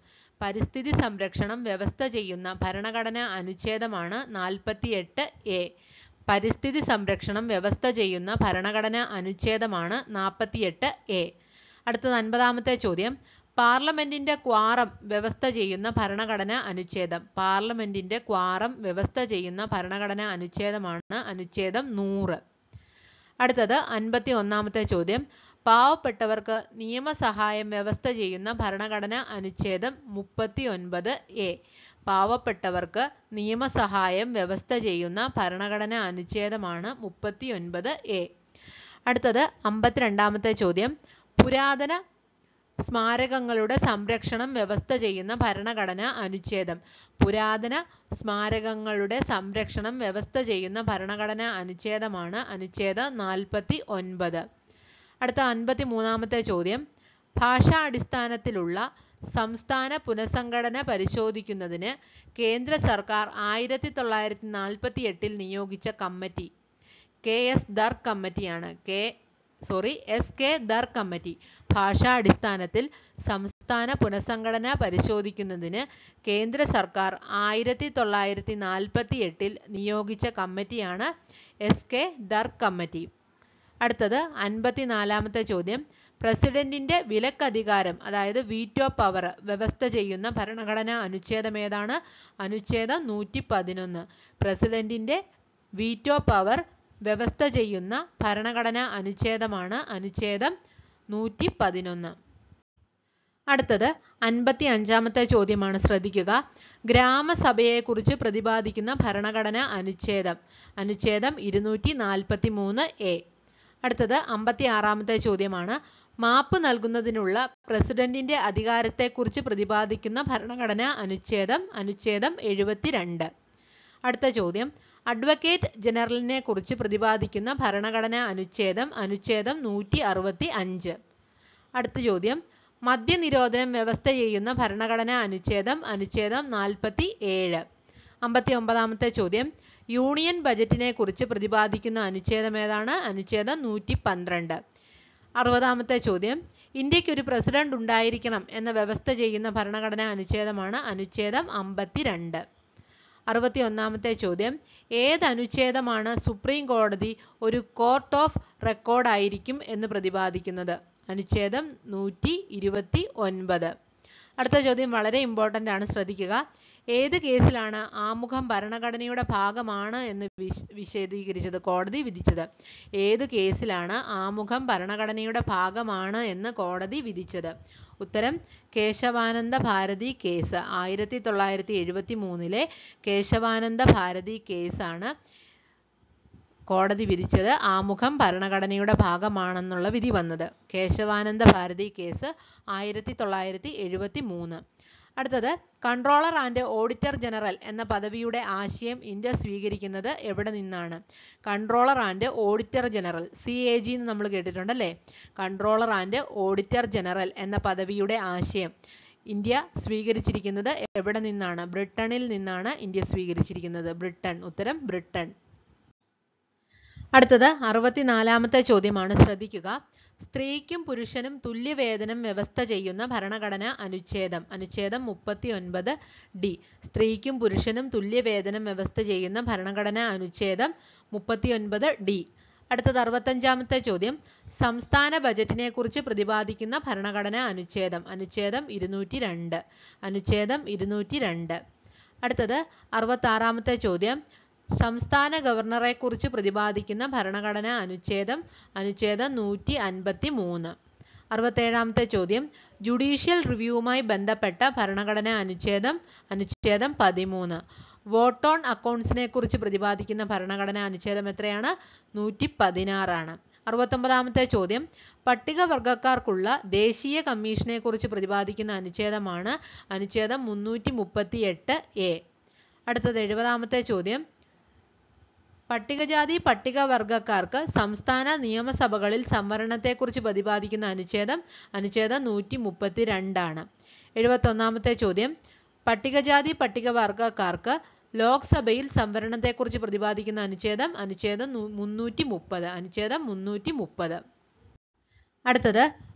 Speaker 1: പരിസ്ഥിതി സംരക്ഷണം വ്യവസ്ഥ ചെയ്യുന്ന ഭരണഘടനാ അനുച്ഛേദമാണ് നാൽപ്പത്തിയെട്ട് എ പരിസ്ഥിതി സംരക്ഷണം വ്യവസ്ഥ ചെയ്യുന്ന ഭരണഘടനാ അനുച്ഛേദമാണ് നാൽപ്പത്തിയെട്ട് എ അടുത്തത് അൻപതാമത്തെ ചോദ്യം പാർലമെന്റിന്റെ ക്വാറം വ്യവസ്ഥ ചെയ്യുന്ന ഭരണഘടനാ അനുച്ഛേദം പാർലമെന്റിന്റെ ക്വാറം വ്യവസ്ഥ ചെയ്യുന്ന ഭരണഘടനാ അനുച്ഛേദമാണ് അനുച്ഛേദം നൂറ് അടുത്തത് അൻപത്തി ഒന്നാമത്തെ ചോദ്യം പാവപ്പെട്ടവർക്ക് നിയമസഹായം വ്യവസ്ഥ ചെയ്യുന്ന ഭരണഘടനാ അനുച്ഛേദം മുപ്പത്തി ഒൻപത് എ പാവപ്പെട്ടവർക്ക് നിയമസഹായം വ്യവസ്ഥ ചെയ്യുന്ന ഭരണഘടനാ അനുച്ഛേദമാണ് മുപ്പത്തി ഒൻപത് എ അടുത്തത് അമ്പത്തിരണ്ടാമത്തെ ചോദ്യം പുരാതന സ്മാരകങ്ങളുടെ സംരക്ഷണം വ്യവസ്ഥ ചെയ്യുന്ന ഭരണഘടനാ അനുച്ഛേദം പുരാതന സ്മാരകങ്ങളുടെ സംരക്ഷണം വ്യവസ്ഥ ചെയ്യുന്ന ഭരണഘടനാ അനുച്ഛേദമാണ് അനുച്ഛേദം നാൽപ്പത്തി ഒൻപത് അടുത്ത അൻപത്തി മൂന്നാമത്തെ ചോദ്യം ഭാഷാടിസ്ഥാനത്തിലുള്ള സംസ്ഥാന പുനഃസംഘടന പരിശോധിക്കുന്നതിന് കേന്ദ്ര സർക്കാർ ആയിരത്തി തൊള്ളായിരത്തി നാൽപ്പത്തി എട്ടിൽ നിയോഗിച്ച കമ്മിറ്റി കെ എസ് ദർ കമ്മിറ്റിയാണ് K sorry S K Dar committee ഭാഷാടിസ്ഥാനത്തിൽ സംസ്ഥാന പുനഃസംഘടന പരിശോധിക്കുന്നതിന് കേന്ദ്ര സർക്കാർ ആയിരത്തി തൊള്ളായിരത്തി നാൽപ്പത്തി എട്ടിൽ നിയോഗിച്ച കമ്മിറ്റിയാണ് എസ് കെ ദർ കമ്മിറ്റി അടുത്തത് അൻപത്തിനാലാമത്തെ ചോദ്യം പ്രസിഡന്റിന്റെ വിലക്കധികാരം അതായത് വീറ്റോ പവർ വ്യവസ്ഥ ചെയ്യുന്ന ഭരണഘടനാ അനുച്ഛേദം ഏതാണ് അനുച്ഛേദം നൂറ്റി പതിനൊന്ന് പ്രസിഡന്റിന്റെ വീറ്റോ പവർ വ്യവസ്ഥ ചെയ്യുന്ന ഭരണഘടനാ അനുച്ഛേദമാണ് അനുച്ഛേദം നൂറ്റി പതിനൊന്ന് അടുത്തത് അൻപത്തി അഞ്ചാമത്തെ ചോദ്യമാണ് ശ്രദ്ധിക്കുക ഗ്രാമസഭയെക്കുറിച്ച് പ്രതിപാദിക്കുന്ന ഭരണഘടനാ അനുച്ഛേദം അനുച്ഛേദം ഇരുന്നൂറ്റി നാൽപ്പത്തി മൂന്ന് എ അടുത്തത് അമ്പത്തി ആറാമത്തെ ചോദ്യമാണ് മാപ്പ് നൽകുന്നതിനുള്ള പ്രസിഡന്റിന്റെ അധികാരത്തെക്കുറിച്ച് പ്രതിപാദിക്കുന്ന ഭരണഘടനാ അനുച്ഛേദം അനുച്ഛേദം എഴുപത്തിരണ്ട് അടുത്ത ചോദ്യം അഡ്വക്കേറ്റ് ജനറലിനെ കുറിച്ച് പ്രതിപാദിക്കുന്ന ഭരണഘടനാ അനുച്ഛേദം അനുച്ഛേദം നൂറ്റി അറുപത്തി അഞ്ച് അടുത്ത ചോദ്യം മദ്യനിരോധനം വ്യവസ്ഥ ചെയ്യുന്ന ഭരണഘടനാ അനുച്ഛേദം അനുച്ഛേദം നാൽപ്പത്തി ഏഴ് അമ്പത്തി ഒമ്പതാമത്തെ ചോദ്യം യൂണിയൻ ബജറ്റിനെ കുറിച്ച് പ്രതിപാദിക്കുന്ന അനുച്ഛേദം ഏതാണ് അനുച്ഛേദം നൂറ്റി പന്ത്രണ്ട് അറുപതാമത്തെ ചോദ്യം ഇന്ത്യക്ക് ഒരു പ്രസിഡന്റ് ഉണ്ടായിരിക്കണം എന്ന വ്യവസ്ഥ ചെയ്യുന്ന ഭരണഘടനാ അനുച്ഛേദമാണ് അനുച്ഛേദം അമ്പത്തിരണ്ട് അറുപത്തി ഒന്നാമത്തെ ചോദ്യം ഏത് അനുച്ഛേദമാണ് സുപ്രീം കോടതി ഒരു കോർട്ട് ഓഫ് റെക്കോർഡ് ആയിരിക്കും എന്ന് പ്രതിപാദിക്കുന്നത് അനുച്ഛേദം നൂറ്റി ഇരുപത്തി ഒൻപത് അടുത്ത ചോദ്യം വളരെ ഇമ്പോർട്ടൻ്റ് ആണ് ശ്രദ്ധിക്കുക ഏത് കേസിലാണ് ആമുഖം ഭരണഘടനയുടെ ഭാഗമാണ് എന്ന് വിശ വിശദീകരിച്ചത് കോടതി വിധിച്ചത് ഏത് കേസിലാണ് ആമുഖം ഭരണഘടനയുടെ ഭാഗമാണ് എന്ന് കോടതി വിധിച്ചത് ഉത്തരം കേശവാനന്ദ ഭാരതി കേസ് ആയിരത്തി തൊള്ളായിരത്തി എഴുപത്തി മൂന്നിലെ കേശവാനന്ദ ഭാരതി കേസാണ് കോടതി വിധിച്ചത് ആമുഖം ഭരണഘടനയുടെ ഭാഗമാണെന്നുള്ള വിധി വന്നത് കേശവാനന്ദ ഭാരതി കേസ് ആയിരത്തി തൊള്ളായിരത്തി എഴുപത്തി മൂന്ന് അടുത്തത് കൺട്രോളർ ആൻഡ് ഓഡിറ്റർ ജനറൽ എന്ന പദവിയുടെ ആശയം ഇന്ത്യ സ്വീകരിക്കുന്നത് എവിടെ നിന്നാണ് controller and auditor general C A G എന്ന് നമ്മൾ കേട്ടിട്ടുണ്ടല്ലേ കൺട്രോളർ ആൻഡ് ഓഡിറ്റർ ജനറൽ എന്ന പദവിയുടെ ആശയം ഇന്ത്യ സ്വീകരിച്ചിരിക്കുന്നത് എവിടെ നിന്നാണ് ബ്രിട്ടനിൽ നിന്നാണ് ഇന്ത്യ സ്വീകരിച്ചിരിക്കുന്നത് ബ്രിട്ടൻ ഉത്തരം ബ്രിട്ടൻ അടുത്തത് അറുപത്തിനാലാമത്തെ ചോദ്യമാണ് ശ്രദ്ധിക്കുക സ്ത്രീക്കും പുരുഷനും തുല്യവേതനം വ്യവസ്ഥ ചെയ്യുന്ന ഭരണഘടന അനുച്ഛേദം അനുച്ഛേദം മുപ്പത്തി ഒൻപത് ഡി സ്ത്രീക്കും പുരുഷനും തുല്യവേതനം വ്യവസ്ഥ ചെയ്യുന്ന ഭരണഘടനാ അനുച്ഛേദം മുപ്പത്തി ഒൻപത് ഡി അടുത്തത് അറുപത്തഞ്ചാമത്തെ ചോദ്യം സംസ്ഥാന ബജറ്റിനെ കുറിച്ച് പ്രതിപാദിക്കുന്ന ഭരണഘടനാ അനുച്ഛേദം അനുച്ഛേദം ഇരുന്നൂറ്റി രണ്ട് അനുച്ഛേദം ഇരുന്നൂറ്റി രണ്ട് അടുത്തത് അറുപത്താറാമത്തെ ചോദ്യം സംസ്ഥാന ഗവർണറെക്കുറിച്ച് പ്രതിപാദിക്കുന്ന ഭരണഘടനാ അനുച്ഛേദം അനുച്ഛേദം നൂറ്റി അൻപത്തി മൂന്ന് അറുപത്തേഴാമത്തെ ചോദ്യം ജുഡീഷ്യൽ റിവ്യൂവുമായി ബന്ധപ്പെട്ട ഭരണഘടനാ അനുച്ഛേദം അനുച്ഛേദം പതിമൂന്ന് വോട്ട് ഓൺ അക്കൗണ്ട്സിനെ കുറിച്ച് പ്രതിപാദിക്കുന്ന ഭരണഘടനാ അനുച്ഛേദം എത്രയാണ് നൂറ്റി പതിനാറാണ് അറുപത്തൊമ്പതാമത്തെ ചോദ്യം പട്ടികവർഗക്കാർക്കുള്ള ദേശീയ കമ്മീഷനെ കുറിച്ച് പ്രതിപാദിക്കുന്ന അനുച്ഛേദമാണ് അനുച്ഛേദം മുന്നൂറ്റി മുപ്പത്തി എട്ട് എ അടുത്തത് എഴുപതാമത്തെ ചോദ്യം പട്ടികജാതി പട്ടികവർഗക്കാർക്ക് സംസ്ഥാന നിയമസഭകളിൽ സംവരണത്തെക്കുറിച്ച് പ്രതിപാദിക്കുന്ന അനുച്ഛേദം അനുച്ഛേദം നൂറ്റി മുപ്പത്തി രണ്ടാണ് എഴുപത്തൊന്നാമത്തെ ചോദ്യം പട്ടികജാതി പട്ടികവർഗക്കാർക്ക് ലോക്സഭയിൽ സംവരണത്തെക്കുറിച്ച് പ്രതിപാദിക്കുന്ന അനുച്ഛേദം അനുച്ഛേദം മുന്നൂറ്റി മുപ്പത് അനുച്ഛേദം മുന്നൂറ്റി മുപ്പത് അടുത്തത്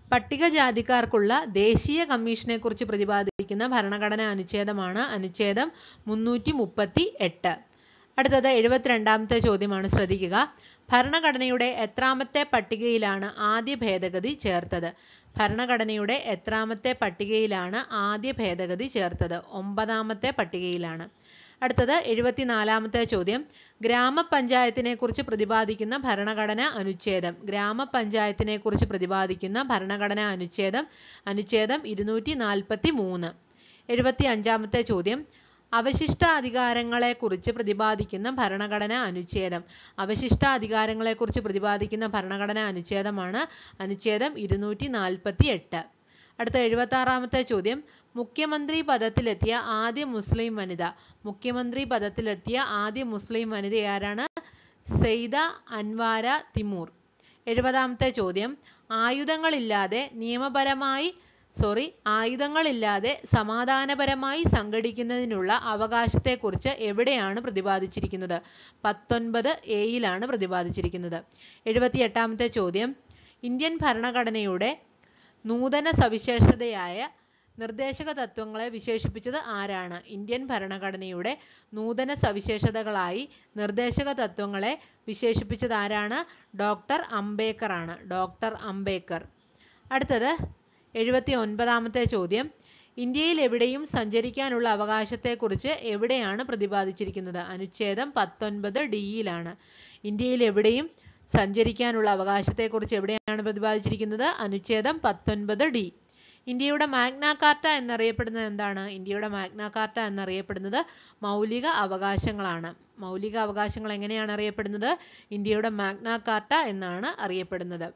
Speaker 1: പട്ടികജാതിക്കാർക്കുള്ള ദേശീയ കമ്മീഷനെ കുറിച്ച് പ്രതിപാദിക്കുന്ന ഭരണഘടനാ അനുച്ഛേദമാണ് അനുച്ഛേദം മുന്നൂറ്റി മുപ്പത്തി എട്ട് അടുത്തത് എഴുപത്തിരണ്ടാമത്തെ ചോദ്യമാണ് ശ്രദ്ധിക്കുക ഭരണഘടനയുടെ എത്രാമത്തെ പട്ടികയിലാണ് ആദ്യ ഭേദഗതി ചേർത്തത് ഭരണഘടനയുടെ എത്രാമത്തെ പട്ടികയിലാണ് ആദ്യ ഭേദഗതി ചേർത്തത് ഒമ്പതാമത്തെ പട്ടികയിലാണ് അടുത്തത് എഴുപത്തിനാലാമത്തെ ചോദ്യം ഗ്രാമപഞ്ചായത്തിനെ കുറിച്ച് പ്രതിപാദിക്കുന്ന ഭരണഘടന അനുച്ഛേദം ഗ്രാമപഞ്ചായത്തിനെ കുറിച്ച് പ്രതിപാദിക്കുന്ന ഭരണഘടന അനുച്ഛേദം അനുച്ഛേദം ഇരുന്നൂറ്റി നാൽപ്പത്തി മൂന്ന് എഴുപത്തി അഞ്ചാമത്തെ ചോദ്യം അവശിഷ്ട അധികാരങ്ങളെക്കുറിച്ച് പ്രതിപാദിക്കുന്ന ഭരണഘടന അനുച്ഛേദം അവശിഷ്ട അധികാരങ്ങളെക്കുറിച്ച് പ്രതിപാദിക്കുന്ന ഭരണഘടന അനുച്ഛേദമാണ് അനുച്ഛേദം ഇരുന്നൂറ്റി നാൽപ്പത്തി എട്ട് അടുത്ത എഴുപത്തി ആറാമത്തെ ചോദ്യം മുഖ്യമന്ത്രി പദത്തിലെത്തിയ ആദ്യ മുസ്ലിം വനിത മുഖ്യമന്ത്രി പദത്തിലെത്തിയ ആദ്യ മുസ്ലിം വനിത ആരാണ് സെയ്ദ അൻവാര തിമൂർ എഴുപതാമത്തെ ചോദ്യം ആയുധങ്ങളില്ലാതെ നിയമപരമായി സോറി ആയുധങ്ങളില്ലാതെ സമാധാനപരമായി സംഘടിക്കുന്നതിനുള്ള അവകാശത്തെക്കുറിച്ച് എവിടെയാണ് പ്രതിപാദിച്ചിരിക്കുന്നത് പത്തൊൻപത് എയിലാണ് പ്രതിപാദിച്ചിരിക്കുന്നത് എഴുപത്തി എട്ടാമത്തെ ചോദ്യം ഇന്ത്യൻ ഭരണഘടനയുടെ നൂതന സവിശേഷതയായ നിർദ്ദേശക തത്വങ്ങളെ വിശേഷിപ്പിച്ചത് ആരാണ് ഇന്ത്യൻ ഭരണഘടനയുടെ നൂതന സവിശേഷതകളായി നിർദ്ദേശക തത്വങ്ങളെ വിശേഷിപ്പിച്ചത് ആരാണ് ഡോക്ടർ അംബേദ്കർ ആണ് ഡോക്ടർ അംബേദ്കർ അടുത്തത് എഴുപത്തി ഒൻപതാമത്തെ ചോദ്യം ഇന്ത്യയിൽ എവിടെയും സഞ്ചരിക്കാനുള്ള അവകാശത്തെക്കുറിച്ച് എവിടെയാണ് പ്രതിപാദിച്ചിരിക്കുന്നത് അനുച്ഛേദം പത്തൊൻപത് ഡിയിലാണ് ഇന്ത്യയിൽ എവിടെയും സഞ്ചരിക്കാനുള്ള അവകാശത്തെക്കുറിച്ച് എവിടെയാണ് പ്രതിപാദിച്ചിരിക്കുന്നത് അനുച്ഛേദം പത്തൊൻപത് ഡി ഇന്ത്യയുടെ മാഗ്ന കാർട്ട എന്നറിയപ്പെടുന്നത് എന്താണ് ഇന്ത്യയുടെ മാഗ്ന കാർട്ട എന്നറിയപ്പെടുന്നത് മൗലിക അവകാശങ്ങളാണ് മൗലിക അവകാശങ്ങൾ എങ്ങനെയാണ് അറിയപ്പെടുന്നത് ഇന്ത്യയുടെ മാഗ്ന കാർട്ട എന്നാണ് അറിയപ്പെടുന്നത്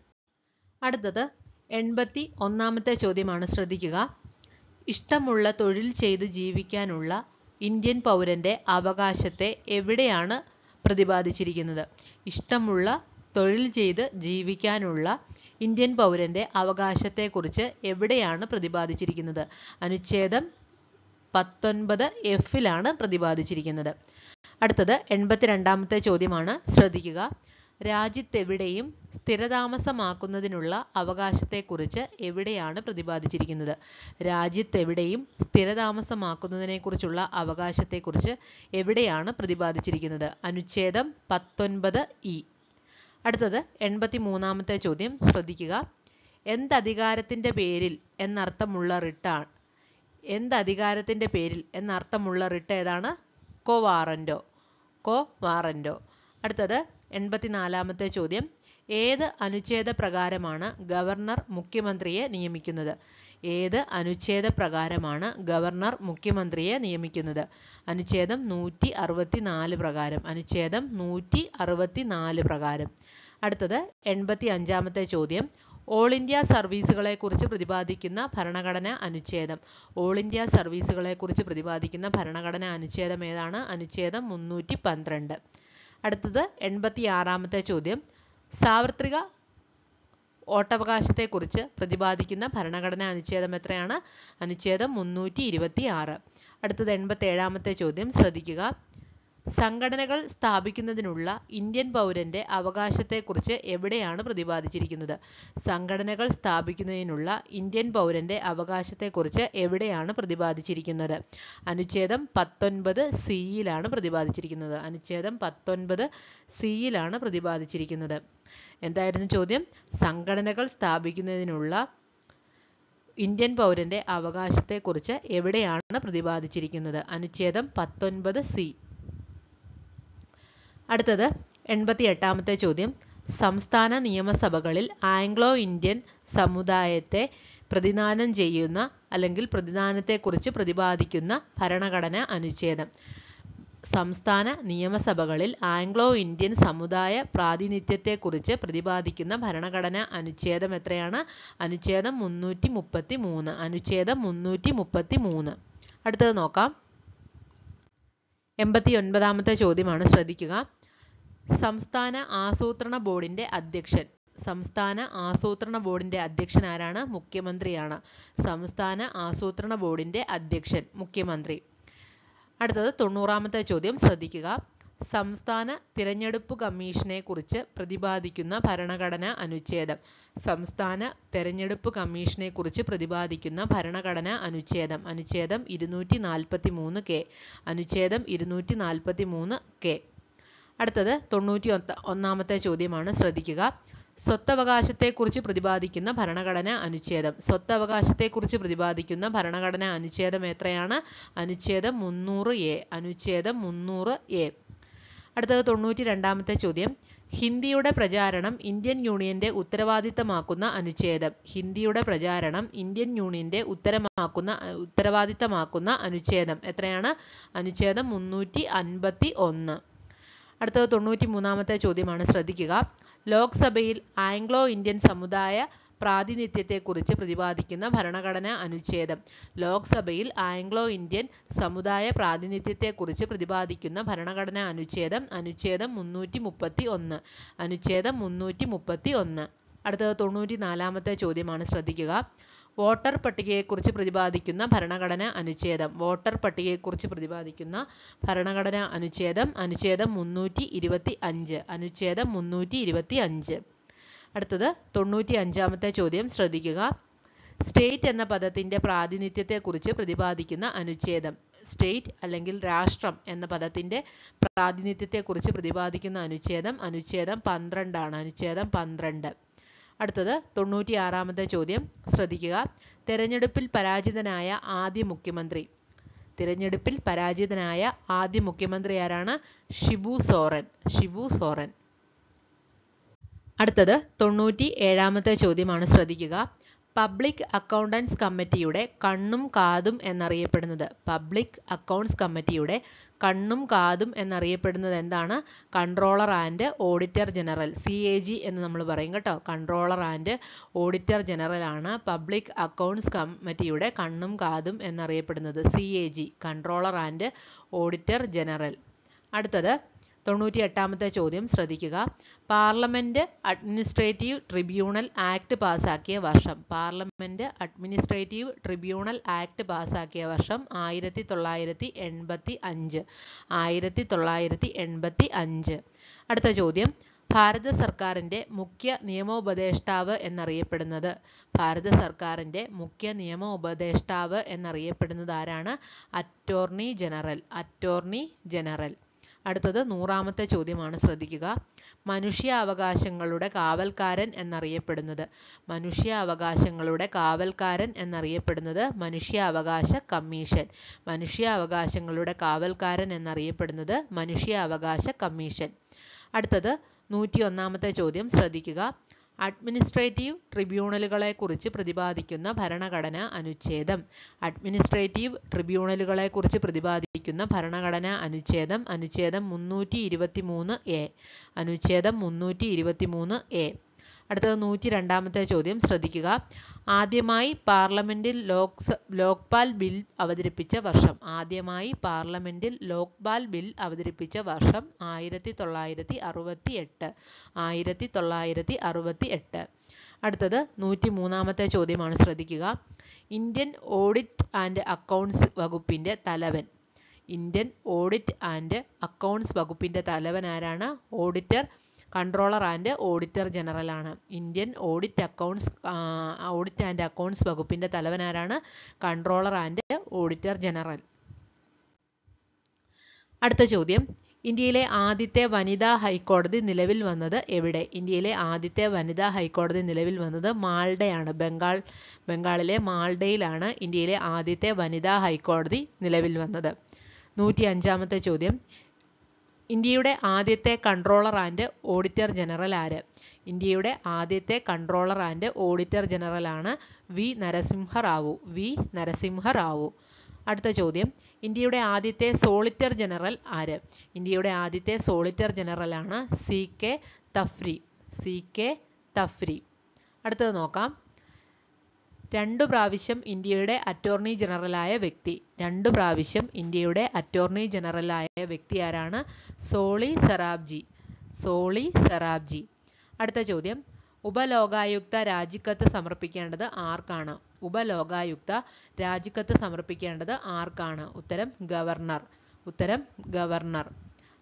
Speaker 1: അടുത്തത് എൺപത്തി ഒന്നാമത്തെ ചോദ്യമാണ് ശ്രദ്ധിക്കുക ഇഷ്ടമുള്ള തൊഴിൽ ചെയ്ത് ജീവിക്കാനുള്ള ഇന്ത്യൻ പൗരന്റെ അവകാശത്തെ എവിടെയാണ് പ്രതിപാദിച്ചിരിക്കുന്നത് ഇഷ്ടമുള്ള തൊഴിൽ ചെയ്ത് ജീവിക്കാനുള്ള ഇന്ത്യൻ പൗരന്റെ അവകാശത്തെക്കുറിച്ച് എവിടെയാണ് പ്രതിപാദിച്ചിരിക്കുന്നത് അനുച്ഛേദം പത്തൊൻപത് എഫിലാണ് പ്രതിപാദിച്ചിരിക്കുന്നത് അടുത്തത് എൺപത്തിരണ്ടാമത്തെ ചോദ്യമാണ് ശ്രദ്ധിക്കുക രാജ്യത്തെവിടെയും സ്ഥിരതാമസമാക്കുന്നതിനുള്ള അവകാശത്തെക്കുറിച്ച് എവിടെയാണ് പ്രതിപാദിച്ചിരിക്കുന്നത് രാജ്യത്തെവിടെയും സ്ഥിരതാമസമാക്കുന്നതിനെക്കുറിച്ചുള്ള അവകാശത്തെക്കുറിച്ച് എവിടെയാണ് പ്രതിപാദിച്ചിരിക്കുന്നത് അനുച്ഛേദം പത്തൊൻപത് ഇ അടുത്തത് എൺപത്തി മൂന്നാമത്തെ ചോദ്യം ശ്രദ്ധിക്കുക എന്തധികാരത്തിൻ്റെ പേരിൽ എന്നർത്ഥമുള്ള റിട്ടാണ് എന്തധികാരത്തിൻ്റെ പേരിൽ എന്നർത്ഥമുള്ള റിട്ട് ഏതാണ് കോ വാറൻറ്റോ കോ വാറൻറ്റോ അടുത്തത് എൺപത്തിനാലാമത്തെ ചോദ്യം ഏത് അനുച്ഛേദ പ്രകാരമാണ് ഗവർണർ മുഖ്യമന്ത്രിയെ നിയമിക്കുന്നത് ഏത് അനുച്ഛേദ പ്രകാരമാണ് ഗവർണർ മുഖ്യമന്ത്രിയെ നിയമിക്കുന്നത് അനുച്ഛേദം നൂറ്റി അറുപത്തി നാല് പ്രകാരം അനുച്ഛേദം നൂറ്റി അറുപത്തി നാല് പ്രകാരം അടുത്തത് എൺപത്തി അഞ്ചാമത്തെ ചോദ്യം ഓൾ ഇന്ത്യ സർവീസുകളെ കുറിച്ച് പ്രതിപാദിക്കുന്ന ഭരണഘടന അനുച്ഛേദം ഓൾ ഇന്ത്യ സർവീസുകളെ കുറിച്ച് പ്രതിപാദിക്കുന്ന ഭരണഘടന അനുച്ഛേദം ഏതാണ് അനുച്ഛേദം മുന്നൂറ്റി പന്ത്രണ്ട് അടുത്തത് എൺപത്തി ആറാമത്തെ ചോദ്യം സാർവത്രിക വോട്ടവകാശത്തെക്കുറിച്ച് പ്രതിപാദിക്കുന്ന ഭരണഘടനാ അനുച്ഛേദം എത്രയാണ് അനുച്ഛേദം മുന്നൂറ്റി ഇരുപത്തി ആറ് അടുത്തത് എൺപത്തി ഏഴാമത്തെ ചോദ്യം ശ്രദ്ധിക്കുക സംഘടനകൾ സ്ഥാപിക്കുന്നതിനുള്ള ഇന്ത്യൻ പൗരന്റെ അവകാശത്തെക്കുറിച്ച് എവിടെയാണ് പ്രതിപാദിച്ചിരിക്കുന്നത് സംഘടനകൾ സ്ഥാപിക്കുന്നതിനുള്ള ഇന്ത്യൻ പൗരന്റെ അവകാശത്തെക്കുറിച്ച് എവിടെയാണ് പ്രതിപാദിച്ചിരിക്കുന്നത് അനുച്ഛേദം പത്തൊൻപത് സിയിലാണ് പ്രതിപാദിച്ചിരിക്കുന്നത് അനുച്ഛേദം പത്തൊൻപത് സിയിലാണ് പ്രതിപാദിച്ചിരിക്കുന്നത് എന്തായിരുന്നു ചോദ്യം സംഘടനകൾ സ്ഥാപിക്കുന്നതിനുള്ള ഇന്ത്യൻ പൗരന്റെ അവകാശത്തെക്കുറിച്ച് എവിടെയാണ് പ്രതിപാദിച്ചിരിക്കുന്നത് അനുച്ഛേദം പത്തൊൻപത് സി അടുത്തത് എൺപത്തി എട്ടാമത്തെ ചോദ്യം സംസ്ഥാന നിയമസഭകളിൽ ആംഗ്ലോ ഇന്ത്യൻ സമുദായത്തെ പ്രതിദാനം ചെയ്യുന്ന അല്ലെങ്കിൽ പ്രതിദാനത്തെക്കുറിച്ച് പ്രതിപാദിക്കുന്ന ഭരണഘടന അനുച്ഛേദം സംസ്ഥാന നിയമസഭകളിൽ ആംഗ്ലോ ഇന്ത്യൻ സമുദായ പ്രാതിനിധ്യത്തെക്കുറിച്ച് പ്രതിപാദിക്കുന്ന ഭരണഘടന അനുച്ഛേദം എത്രയാണ് അനുച്ഛേദം മുന്നൂറ്റി മുപ്പത്തി മൂന്ന് അനുച്ഛേദം മുന്നൂറ്റി മുപ്പത്തി മൂന്ന് അടുത്തത് നോക്കാം എൺപത്തി ഒൻപതാമത്തെ ചോദ്യമാണ് ശ്രദ്ധിക്കുക സംസ്ഥാന ആസൂത്രണ ബോർഡിന്റെ അധ്യക്ഷൻ സംസ്ഥാന ആസൂത്രണ ബോർഡിന്റെ അധ്യക്ഷൻ ആരാണ് മുഖ്യമന്ത്രിയാണ് സംസ്ഥാന ആസൂത്രണ ബോർഡിന്റെ അധ്യക്ഷൻ മുഖ്യമന്ത്രി അടുത്തത് തൊണ്ണൂറാമത്തെ ചോദ്യം ശ്രദ്ധിക്കുക സംസ്ഥാന തിരഞ്ഞെടുപ്പ് കമ്മീഷനെ കുറിച്ച് പ്രതിപാദിക്കുന്ന ഭരണഘടനാ അനുച്ഛേദം സംസ്ഥാന തെരഞ്ഞെടുപ്പ് കമ്മീഷനെ കുറിച്ച് പ്രതിപാദിക്കുന്ന ഭരണഘടനാ അനുച്ഛേദം അനുച്ഛേദം ഇരുന്നൂറ്റി നാൽപ്പത്തി മൂന്ന് കെ അനുച്ഛേദം ഇരുന്നൂറ്റി നാൽപ്പത്തി മൂന്ന് കെ അടുത്തത് തൊണ്ണൂറ്റി ഒത്ത ഒന്നാമത്തെ ചോദ്യമാണ് ശ്രദ്ധിക്കുക സ്വത്തവകാശത്തെക്കുറിച്ച് പ്രതിപാദിക്കുന്ന ഭരണഘടനാ അനുച്ഛേദം സ്വത്തവകാശത്തെക്കുറിച്ച് പ്രതിപാദിക്കുന്ന ഭരണഘടനാ അനുച്ഛേദം എത്രയാണ് അനുച്ഛേദം മുന്നൂറ് എ അനുച്ഛേദം മുന്നൂറ് എ അടുത്തത് തൊണ്ണൂറ്റി രണ്ടാമത്തെ ചോദ്യം ഹിന്ദിയുടെ പ്രചാരണം ഇന്ത്യൻ യൂണിയന്റെ ഉത്തരവാദിത്തമാക്കുന്ന അനുച്ഛേദം ഹിന്ദിയുടെ പ്രചാരണം ഇന്ത്യൻ യൂണിയന്റെ ഉത്തരമാക്കുന്ന ഉത്തരവാദിത്തമാക്കുന്ന അനുച്ഛേദം എത്രയാണ് അനുച്ഛേദം മുന്നൂറ്റി അൻപത്തി ഒന്ന് അടുത്തത് തൊണ്ണൂറ്റി മൂന്നാമത്തെ ചോദ്യമാണ് ശ്രദ്ധിക്കുക ലോക്സഭയിൽ ആംഗ്ലോ ഇന്ത്യൻ സമുദായ പ്രാതിനിധ്യത്തെക്കുറിച്ച് പ്രതിപാദിക്കുന്ന ഭരണഘടനാ അനുച്ഛേദം ലോക്സഭയിൽ ആംഗ്ലോ ഇന്ത്യൻ സമുദായ പ്രാതിനിധ്യത്തെക്കുറിച്ച് പ്രതിപാദിക്കുന്ന ഭരണഘടനാ അനുച്ഛേദം അനുച്ഛേദം മുന്നൂറ്റി മുപ്പത്തി ഒന്ന് അനുച്ഛേദം മുന്നൂറ്റി മുപ്പത്തി ഒന്ന് അടുത്തത് തൊണ്ണൂറ്റി നാലാമത്തെ ചോദ്യമാണ് ശ്രദ്ധിക്കുക വോട്ടർ പട്ടികയെക്കുറിച്ച് പ്രതിപാദിക്കുന്ന ഭരണഘടനാ അനുച്ഛേദം വോട്ടർ പട്ടികയെക്കുറിച്ച് പ്രതിപാദിക്കുന്ന ഭരണഘടനാ അനുച്ഛേദം അനുച്ഛേദം മുന്നൂറ്റി ഇരുപത്തി അഞ്ച് അനുച്ഛേദം മുന്നൂറ്റി ഇരുപത്തി അഞ്ച് അടുത്തത് തൊണ്ണൂറ്റി അഞ്ചാമത്തെ ചോദ്യം ശ്രദ്ധിക്കുക സ്റ്റേറ്റ് എന്ന പദത്തിൻ്റെ പ്രാതിനിധ്യത്തെക്കുറിച്ച് പ്രതിപാദിക്കുന്ന അനുച്ഛേദം സ്റ്റേറ്റ് അല്ലെങ്കിൽ രാഷ്ട്രം എന്ന പദത്തിൻ്റെ പ്രാതിനിധ്യത്തെക്കുറിച്ച് പ്രതിപാദിക്കുന്ന അനുച്ഛേദം അനുച്ഛേദം പന്ത്രണ്ടാണ് അനുച്ഛേദം പന്ത്രണ്ട് അടുത്തത് തൊണ്ണൂറ്റി ആറാമത്തെ ചോദ്യം ശ്രദ്ധിക്കുക തെരഞ്ഞെടുപ്പിൽ പരാജിതനായ ആദ്യ മുഖ്യമന്ത്രി തിരഞ്ഞെടുപ്പിൽ പരാജിതനായ ആദ്യ മുഖ്യമന്ത്രി ആരാണ് ഷിബു സോറൻ ഷിബു സോറൻ അടുത്തത് തൊണ്ണൂറ്റി ഏഴാമത്തെ ചോദ്യമാണ് ശ്രദ്ധിക്കുക പബ്ലിക് അക്കൗണ്ടൻസ് കമ്മിറ്റിയുടെ കണ്ണും കാതും എന്നറിയപ്പെടുന്നത് പബ്ലിക് അക്കൗണ്ട്സ് കമ്മിറ്റിയുടെ കണ്ണും കാതും എന്നറിയപ്പെടുന്നത് എന്താണ് controller and auditor general C A G എന്ന് നമ്മൾ പറയും കേട്ടോ കൺട്രോളർ ആൻഡ് ഓഡിറ്റർ ജനറൽ ആണ് പബ്ലിക് അക്കൗണ്ട്സ് കമ്മിറ്റിയുടെ കണ്ണും കാതും എന്നറിയപ്പെടുന്നത് C A G controller and auditor general അടുത്തത് തൊണ്ണൂറ്റി എട്ടാമത്തെ ചോദ്യം ശ്രദ്ധിക്കുക പാർലമെന്റ് അഡ്മിനിസ്ട്രേറ്റീവ് ട്രിബ്യൂണൽ ആക്ട് പാസാക്കിയ വർഷം പാർലമെന്റ് അഡ്മിനിസ്ട്രേറ്റീവ് ട്രിബ്യൂണൽ ആക്ട് പാസാക്കിയ വർഷം ആയിരത്തി തൊള്ളായിരത്തി എൺപത്തി അഞ്ച് ആയിരത്തി തൊള്ളായിരത്തി എൺപത്തി അഞ്ച് അടുത്ത ചോദ്യം ഭാരത സർക്കാരിൻ്റെ മുഖ്യ നിയമോപദേഷ്ടാവ് എന്നറിയപ്പെടുന്നത് ഭാരത സർക്കാരിൻ്റെ മുഖ്യ നിയമോപദേഷ്ടാവ് എന്നറിയപ്പെടുന്നത് ആരാണ് അറ്റോർണി ജനറൽ അറ്റോർണി ജനറൽ അടുത്തത് നൂറാമത്തെ ചോദ്യമാണ് ശ്രദ്ധിക്കുക മനുഷ്യാവകാശങ്ങളുടെ കാവൽക്കാരൻ എന്നറിയപ്പെടുന്നത് മനുഷ്യാവകാശങ്ങളുടെ കാവൽക്കാരൻ എന്നറിയപ്പെടുന്നത് മനുഷ്യാവകാശ കമ്മീഷൻ മനുഷ്യാവകാശങ്ങളുടെ കാവൽക്കാരൻ എന്നറിയപ്പെടുന്നത് മനുഷ്യാവകാശ കമ്മീഷൻ അടുത്തത് നൂറ്റി ഒന്നാമത്തെ ചോദ്യം ശ്രദ്ധിക്കുക അഡ്മിനിസ്ട്രേറ്റീവ് ട്രിബ്യൂണലുകളെക്കുറിച്ച് പ്രതിപാദിക്കുന്ന ഭരണഘടനാ അനുച്ഛേദം അഡ്മിനിസ്ട്രേറ്റീവ് ട്രിബ്യൂണലുകളെക്കുറിച്ച് പ്രതിപാദിക്കുന്ന ഭരണഘടനാ അനുച്ഛേദം അനുച്ഛേദം മുന്നൂറ്റി ഇരുപത്തി മൂന്ന് എ അനുച്ഛേദം മുന്നൂറ്റി ഇരുപത്തി മൂന്ന് എ അടുത്തത് നൂറ്റി രണ്ടാമത്തെ ചോദ്യം ശ്രദ്ധിക്കുക ആദ്യമായി പാർലമെന്റിൽ ലോക്സ ലോക്പാൽ ബിൽ അവതരിപ്പിച്ച വർഷം ആദ്യമായി പാർലമെന്റിൽ ലോക്പാൽ ബിൽ അവതരിപ്പിച്ച വർഷം ആയിരത്തി തൊള്ളായിരത്തി അറുപത്തി എട്ട് ആയിരത്തി തൊള്ളായിരത്തി അറുപത്തി എട്ട് അടുത്തത് നൂറ്റി മൂന്നാമത്തെ ചോദ്യമാണ് ശ്രദ്ധിക്കുക ഇന്ത്യൻ ഓഡിറ്റ് ആൻഡ് അക്കൗണ്ട്സ് വകുപ്പിൻ്റെ തലവൻ ഇന്ത്യൻ ഓഡിറ്റ് ആൻഡ് അക്കൗണ്ട്സ് വകുപ്പിൻ്റെ തലവൻ ആരാണ് auditor controller and auditor general ആണ് Indian audit accounts audit and accounts വകുപ്പിന്റെ തലവൻ ആരാണ് കൺട്രോളർ ആൻഡ് ഓഡിറ്റർ ജനറൽ അടുത്ത ചോദ്യം ഇന്ത്യയിലെ ആദ്യത്തെ വനിതാ ഹൈക്കോടതി നിലവിൽ വന്നത് എവിടെ ഇന്ത്യയിലെ ആദ്യത്തെ വനിതാ ഹൈക്കോടതി നിലവിൽ വന്നത് മാൾഡയാണ് ബംഗാൾ ബംഗാളിലെ മാൾഡയിലാണ് ഇന്ത്യയിലെ ആദ്യത്തെ വനിതാ ഹൈക്കോടതി നിലവിൽ വന്നത് നൂറ്റി അഞ്ചാമത്തെ ചോദ്യം ഇന്ത്യയുടെ ആദ്യത്തെ കൺട്രോളർ ആൻഡ് ഓഡിറ്റർ ജനറൽ ആര് ഇന്ത്യയുടെ ആദ്യത്തെ കൺട്രോളർ ആൻഡ് ഓഡിറ്റർ ജനറൽ ആണ് വി നരസിംഹ റാവു വി നരസിംഹ റാവു അടുത്ത ചോദ്യം ഇന്ത്യയുടെ ആദ്യത്തെ സോളിറ്റർ ജനറൽ ആര് ഇന്ത്യയുടെ ആദ്യത്തെ സോളിറ്റർ ജനറൽ ആണ് C K Daphtary C K Daphtary അടുത്തത് നോക്കാം രണ്ടു പ്രാവശ്യം ഇന്ത്യയുടെ അറ്റോർണി ജനറലായ വ്യക്തി രണ്ടു പ്രാവശ്യം ഇന്ത്യയുടെ അറ്റോർണി ജനറലായ വ്യക്തി ആരാണ് സോളി സെറാബ്ജി സോളി സെറാബ്ജി അടുത്ത ചോദ്യം ഉപലോകായുക്ത രാജിക്കത്ത് സമർപ്പിക്കേണ്ടത് ആർക്കാണ് ഉപലോകായുക്ത രാജിക്കത്ത് സമർപ്പിക്കേണ്ടത് ആർക്കാണ് ഉത്തരം ഗവർണർ ഉത്തരം ഗവർണർ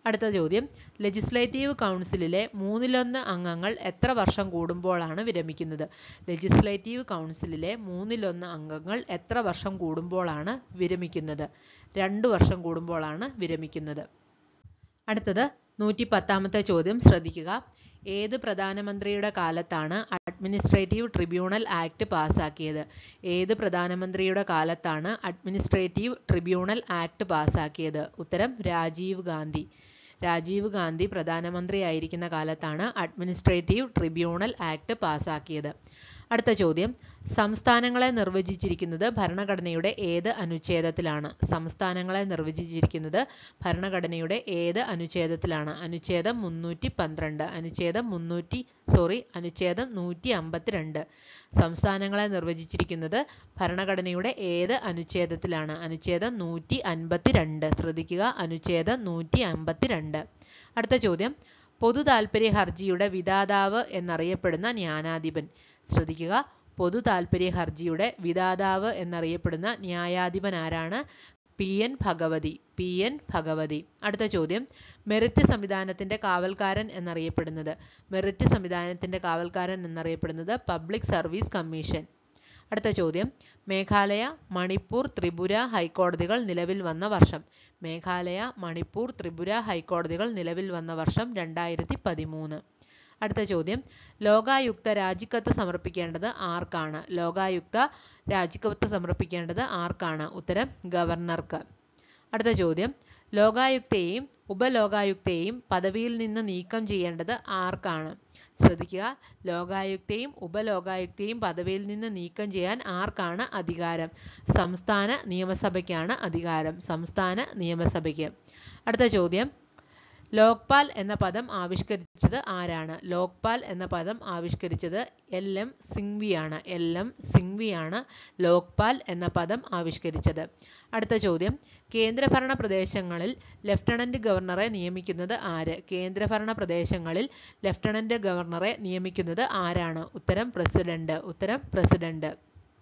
Speaker 1: അടുത്ത ചോദ്യം ലെജിസ്ലേറ്റീവ് കൗൺസിലിലെ മൂന്നിലൊന്ന് അംഗങ്ങൾ എത്ര വർഷം കൂടുമ്പോഴാണ് വിരമിക്കുന്നത് ലെജിസ്ലേറ്റീവ് കൗൺസിലിലെ മൂന്നിലൊന്ന് അംഗങ്ങൾ എത്ര വർഷം കൂടുമ്പോഴാണ് വിരമിക്കുന്നത് രണ്ട് വർഷം കൂടുമ്പോഴാണ് വിരമിക്കുന്നത് അടുത്തത് നൂറ്റി പത്താമത്തെ ചോദ്യം ശ്രദ്ധിക്കുക ഏത് പ്രധാനമന്ത്രിയുടെ കാലത്താണ് അഡ്മിനിസ്ട്രേറ്റീവ് ട്രിബ്യൂണൽ ആക്ട് പാസാക്കിയത് ഏത് പ്രധാനമന്ത്രിയുടെ കാലത്താണ് അഡ്മിനിസ്ട്രേറ്റീവ് ട്രിബ്യൂണൽ ആക്ട് പാസാക്കിയത് ഉത്തരം രാജീവ് ഗാന്ധി രാജീവ് ഗാന്ധി പ്രധാനമന്ത്രിയായിരിക്കുന്ന കാലത്താണ് അഡ്മിനിസ്ട്രേറ്റീവ് ട്രിബ്യൂണൽ ആക്ട് പാസാക്കിയത് അടുത്ത ചോദ്യം സംസ്ഥാനങ്ങളെ നിർവചിച്ചിരിക്കുന്നത് ഭരണഘടനയുടെ ഏത് അനുച്ഛേദത്തിലാണ് സംസ്ഥാനങ്ങളെ നിർവചിച്ചിരിക്കുന്നത് ഭരണഘടനയുടെ ഏത് അനുച്ഛേദത്തിലാണ് അനുച്ഛേദം മുന്നൂറ്റി പന്ത്രണ്ട് അനുച്ഛേദം മുന്നൂറ്റി സോറി അനുച്ഛേദം നൂറ്റി അമ്പത്തിരണ്ട് സംസ്ഥാനങ്ങളെ നിർവചിച്ചിരിക്കുന്നത് ഭരണഘടനയുടെ ഏത് അനുച്ഛേദത്തിലാണ് അനുച്ഛേദം നൂറ്റി അൻപത്തിരണ്ട് ശ്രദ്ധിക്കുക അനുച്ഛേദം നൂറ്റി അമ്പത്തിരണ്ട് അടുത്ത ചോദ്യം പൊതു താൽപ്പര്യ ഹർജിയുടെ വിധാതാവ് എന്നറിയപ്പെടുന്ന ന്യായാധിപൻ ശ്രദ്ധിക്കുക പൊതു താൽപ്പര്യ ഹർജിയുടെ വിധാതാവ് എന്നറിയപ്പെടുന്ന ന്യായാധിപൻ ആരാണ് P N Bhagwati P N Bhagwati അടുത്ത ചോദ്യം മെറിറ്റ് സംവിധാനത്തിന്റെ കാവൽക്കാരൻ എന്നറിയപ്പെടുന്നത് മെറിറ്റ് സംവിധാനത്തിന്റെ കാവൽക്കാരൻ എന്നറിയപ്പെടുന്നത് പബ്ലിക് സർവീസ് കമ്മീഷൻ അടുത്ത ചോദ്യം മേഘാലയ മണിപ്പൂർ ത്രിപുര ഹൈക്കോടതികൾ നിലവിൽ വന്ന വർഷം മേഘാലയ മണിപ്പൂർ ത്രിപുര ഹൈക്കോടതികൾ നിലവിൽ വന്ന വർഷം രണ്ടായിരത്തി പതിമൂന്ന് അടുത്ത ചോദ്യം ലോകായുക്ത രാജിക്കത്ത് സമർപ്പിക്കേണ്ടത് ആർക്കാണ് ലോകായുക്ത രാജിക്കത്ത് സമർപ്പിക്കേണ്ടത് ആർക്കാണ് ഉത്തരം ഗവർണർക്ക് അടുത്ത ചോദ്യം ലോകായുക്തയെയും ഉപലോകായുക്തയെയും പദവിയിൽ നിന്ന് നീക്കം ചെയ്യേണ്ടത് ആർക്കാണ് ശ്രദ്ധിക്കുക ലോകായുക്തയും ഉപലോകായുക്തയും പദവിയിൽ നിന്ന് നീക്കം ചെയ്യാൻ ആർക്കാണ് അധികാരം സംസ്ഥാന നിയമസഭയ്ക്കാണ് അധികാരം സംസ്ഥാന നിയമസഭയ്ക്ക് അടുത്ത ചോദ്യം ലോക്പാൽ എന്ന പദം ആവിഷ്കരിച്ചത് ആരാണ് ലോക്പാൽ എന്ന പദം ആവിഷ്കരിച്ചത് എൽ എം സിംഗ്വിയാണ് എൽ എം സിംഗ്വിയാണ് ലോക്പാൽ എന്ന പദം ആവിഷ്കരിച്ചത് അടുത്ത ചോദ്യം കേന്ദ്രഭരണ പ്രദേശങ്ങളിൽ ലഫ്റ്റനന്റ് ഗവർണറെ നിയമിക്കുന്നത് ആര് കേന്ദ്രഭരണ പ്രദേശങ്ങളിൽ ലഫ്റ്റനന്റ് ഗവർണറെ നിയമിക്കുന്നത് ആരാണ് ഉത്തരം പ്രസിഡന്റ് ഉത്തരം പ്രസിഡന്റ്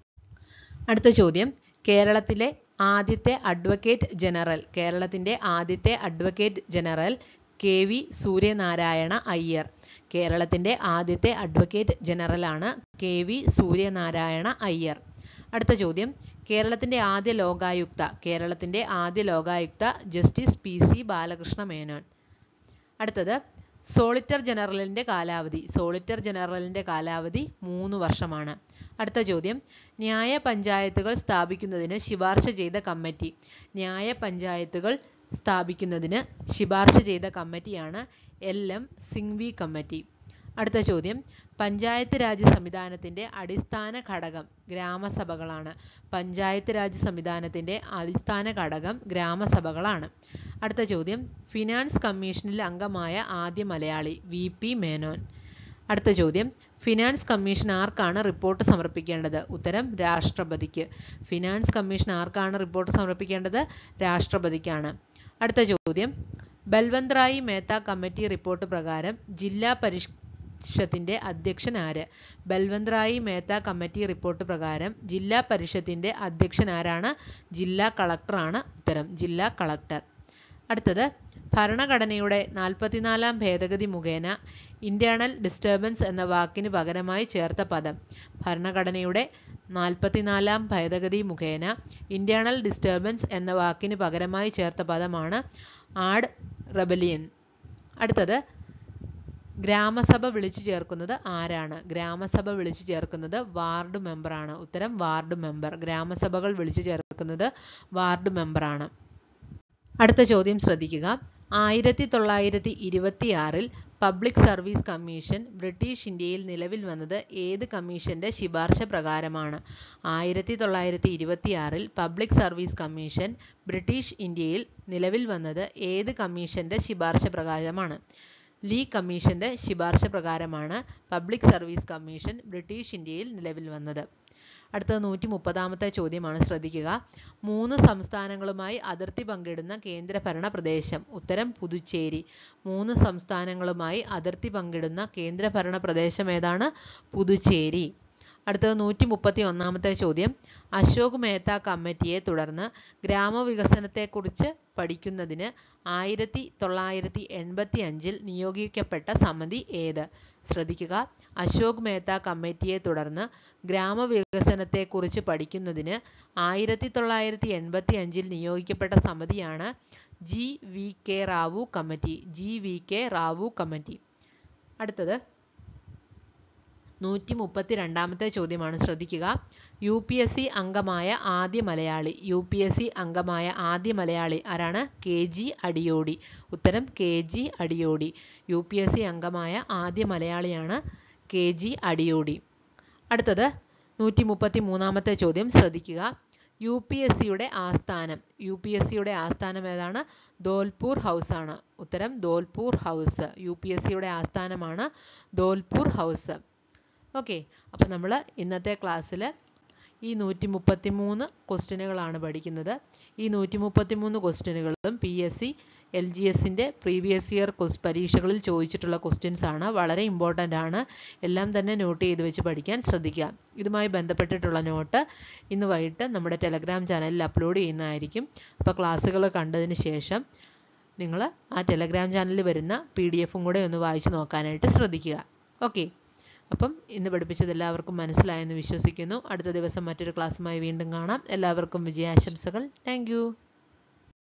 Speaker 1: അടുത്ത ചോദ്യം കേരളത്തിലെ ആദ്യത്തെ അഡ്വക്കേറ്റ് ജനറൽ കേരളത്തിൻ്റെ ആദ്യത്തെ advocate general K V Suryanarayana Iyer കേരളത്തിൻ്റെ ആദ്യത്തെ അഡ്വക്കേറ്റ് ജനറലാണ് കെ വി സൂര്യനാരായണ അയ്യർ അടുത്ത ചോദ്യം കേരളത്തിൻ്റെ ആദ്യ ലോകായുക്ത കേരളത്തിൻ്റെ ആദ്യ Lokayukta justice P C Balakrishna Menon അടുത്തത് സോളിറ്റർ ജനറലിൻ്റെ കാലാവധി സോളിറ്റർ ജനറലിൻ്റെ കാലാവധി മൂന്ന് വർഷമാണ് അടുത്ത ചോദ്യം ന്യായ പഞ്ചായത്തുകൾ സ്ഥാപിക്കുന്നതിന് ശുപാർശ ചെയ്ത കമ്മിറ്റി ന്യായ പഞ്ചായത്തുകൾ സ്ഥാപിക്കുന്നതിന് ശുപാർശ ചെയ്ത കമ്മിറ്റിയാണ് എൽ എം സിംഗ്വി കമ്മിറ്റി അടുത്ത ചോദ്യം പഞ്ചായത്ത് രാജ് സംവിധാനത്തിൻ്റെ അടിസ്ഥാന ഘടകം ഗ്രാമസഭകളാണ് പഞ്ചായത്ത് രാജ് സംവിധാനത്തിൻ്റെ അടിസ്ഥാന ഘടകം ഗ്രാമസഭകളാണ് അടുത്ത ചോദ്യം ഫിനാൻസ് കമ്മീഷനിൽ അംഗമായ ആദ്യ മലയാളി വി പി മേനോൻ അടുത്ത ചോദ്യം ഫിനാൻസ് കമ്മീഷൻ ആർക്കാണ് റിപ്പോർട്ട് സമർപ്പിക്കേണ്ടത് ഉത്തരം രാഷ്ട്രപതിക്ക് ഫിനാൻസ് കമ്മീഷൻ ആർക്കാണ് റിപ്പോർട്ട് സമർപ്പിക്കേണ്ടത് രാഷ്ട്രപതിക്കാണ് അടുത്ത ചോദ്യം ബൽവന്ത് റായി മേത്ത കമ്മിറ്റി റിപ്പോർട്ട് പ്രകാരം ജില്ലാ പരിഷത്തിന്റെ അധ്യക്ഷൻ ആര് ബൽവന്ത് റായി മേത്ത കമ്മിറ്റി റിപ്പോർട്ട് പ്രകാരം ജില്ലാ പരിഷത്തിന്റെ അധ്യക്ഷൻ ആരാണ് ജില്ലാ കളക്ടറാണ് ഉത്തരം ജില്ലാ കളക്ടർ അടുത്തത് ഭരണഘടനയുടെ നാൽപ്പത്തിനാലാം ഭേദഗതി മുഖേന ഇന്റേണൽ ഡിസ്റ്റർബൻസ് എന്ന വാക്കിന് പകരമായി ചേർത്ത പദം ഭരണഘടനയുടെ നാൽപ്പത്തിനാലാം ഭേദഗതി മുഖേന ഇന്റേണൽ ഡിസ്റ്റർബൻസ് എന്ന വാക്കിന് പകരമായി ചേർത്ത പദമാണ് ആഡ് റെബലിയൻ അടുത്തത് ഗ്രാമസഭ വിളിച്ചു ചേർക്കുന്നത് ആരാണ് ഗ്രാമസഭ വിളിച്ചു ചേർക്കുന്നത് വാർഡ് മെമ്പറാണ് ഉത്തരം വാർഡ് മെമ്പർ ഗ്രാമസഭകൾ വിളിച്ചു ചേർക്കുന്നത് വാർഡ് മെമ്പറാണ് അടുത്ത ചോദ്യം ശ്രദ്ധിക്കുക ആയിരത്തി തൊള്ളായിരത്തി ഇരുപത്തിയാറിൽ പബ്ലിക് സർവീസ് കമ്മീഷൻ ബ്രിട്ടീഷ് ഇന്ത്യയിൽ നിലവിൽ വന്നത് ഏത് കമ്മീഷന്റെ ശിപാർശ പ്രകാരമാണ് ആയിരത്തി തൊള്ളായിരത്തി ഇരുപത്തിയാറിൽ പബ്ലിക് സർവീസ് കമ്മീഷൻ ബ്രിട്ടീഷ് ഇന്ത്യയിൽ നിലവിൽ വന്നത് ഏത് കമ്മീഷന്റെ ശിപാർശ പ്രകാരമാണ് ലീ കമ്മീഷന്റെ ശിപാർശ പ്രകാരമാണ് പബ്ലിക് സർവീസ് കമ്മീഷൻ ബ്രിട്ടീഷ് ഇന്ത്യയിൽ നിലവിൽ വന്നത് അടുത്തത് നൂറ്റി മുപ്പതാമത്തെ ചോദ്യമാണ് ശ്രദ്ധിക്കുക മൂന്ന് സംസ്ഥാനങ്ങളുമായി അതിർത്തി പങ്കിടുന്ന കേന്ദ്രഭരണ പ്രദേശം ഉത്തരം പുതുച്ചേരി മൂന്ന് സംസ്ഥാനങ്ങളുമായി അതിർത്തി പങ്കിടുന്ന കേന്ദ്രഭരണ പ്രദേശം ഏതാണ് പുതുച്ചേരി അടുത്തത് നൂറ്റി മുപ്പത്തി ഒന്നാമത്തെ ചോദ്യം അശോക് മേത്ത കമ്മിറ്റിയെ തുടർന്ന് ഗ്രാമവികസനത്തെക്കുറിച്ച് പഠിക്കുന്നതിന് ആയിരത്തി തൊള്ളായിരത്തി എൺപത്തി അഞ്ചിൽ നിയോഗിക്കപ്പെട്ട സമിതി ഏത് ശ്രദ്ധിക്കുക അശോക് മേത്ത കമ്മിറ്റിയെ തുടർന്ന് ഗ്രാമവികസനത്തെക്കുറിച്ച് പഠിക്കുന്നതിന് ആയിരത്തി തൊള്ളായിരത്തി എൺപത്തി അഞ്ചിൽ നിയോഗിക്കപ്പെട്ട സമിതിയാണ് G V K Rao committee G V K Rao committee അടുത്തത് നൂറ്റി മുപ്പത്തി രണ്ടാമത്തെ ചോദ്യമാണ് ശ്രദ്ധിക്കുക യു പി എസ് സി അംഗമായ ആദ്യ മലയാളി യു പി എസ് സി അംഗമായ ആദ്യ മലയാളി ആരാണ് കെ ജി അടിയോടി ഉത്തരം K G Adiyodi U P S C അംഗമായ ആദ്യ മലയാളിയാണ് കെ ജി അടിയോടി അടുത്തത് നൂറ്റി മുപ്പത്തി മൂന്നാമത്തെ ചോദ്യം ശ്രദ്ധിക്കുക യു പി എസ് സിയുടെ ആസ്ഥാനം യു പി എസ് സിയുടെ ആസ്ഥാനം ഏതാണ് ധോൽപൂർ ഹൗസ് ആണ് ഉത്തരം Dholpur house U P S സിയുടെ ആസ്ഥാനമാണ് ധോൽപൂർ ഹൗസ് ഓക്കെ അപ്പോൾ നമ്മൾ ഇന്നത്തെ ക്ലാസ്സിൽ ഈ നൂറ്റി മുപ്പത്തി മൂന്ന് ക്വസ്റ്റ്യനുകളാണ് പഠിക്കുന്നത് ഈ നൂറ്റി മുപ്പത്തി മൂന്ന് ക്വസ്റ്റ്യനുകളും P S C L G എസിൻ്റെ പ്രീവിയസ് ഇയർ പരീക്ഷകളിൽ ചോദിച്ചിട്ടുള്ള ക്വസ്റ്റ്യൻസ് ആണ് വളരെ ഇമ്പോർട്ടൻ്റ് ആണ് എല്ലാം തന്നെ നോട്ട് ചെയ്ത് വെച്ച് പഠിക്കാൻ ശ്രദ്ധിക്കുക ഇതുമായി ബന്ധപ്പെട്ടിട്ടുള്ള നോട്ട് ഇന്ന് വൈകിട്ട് നമ്മുടെ ടെലഗ്രാം ചാനലിൽ അപ്ലോഡ് ചെയ്യുന്നതായിരിക്കും അപ്പോൾ ക്ലാസ്സുകൾ കണ്ടതിന് ശേഷം നിങ്ങൾ ആ ടെലഗ്രാം ചാനലിൽ വരുന്ന പി ഡി എഫും കൂടെ ഒന്ന് വായിച്ച് നോക്കാനായിട്ട് ശ്രദ്ധിക്കുക ഓക്കെ അപ്പം ഇന്ന് പഠിപ്പിച്ചത് എല്ലാവർക്കും മനസ്സിലായെന്ന് വിശ്വസിക്കുന്നു അടുത്ത ദിവസം മറ്റൊരു ക്ലാസ്സുമായി വീണ്ടും കാണാം എല്ലാവർക്കും വിജയാശംസകൾ താങ്ക്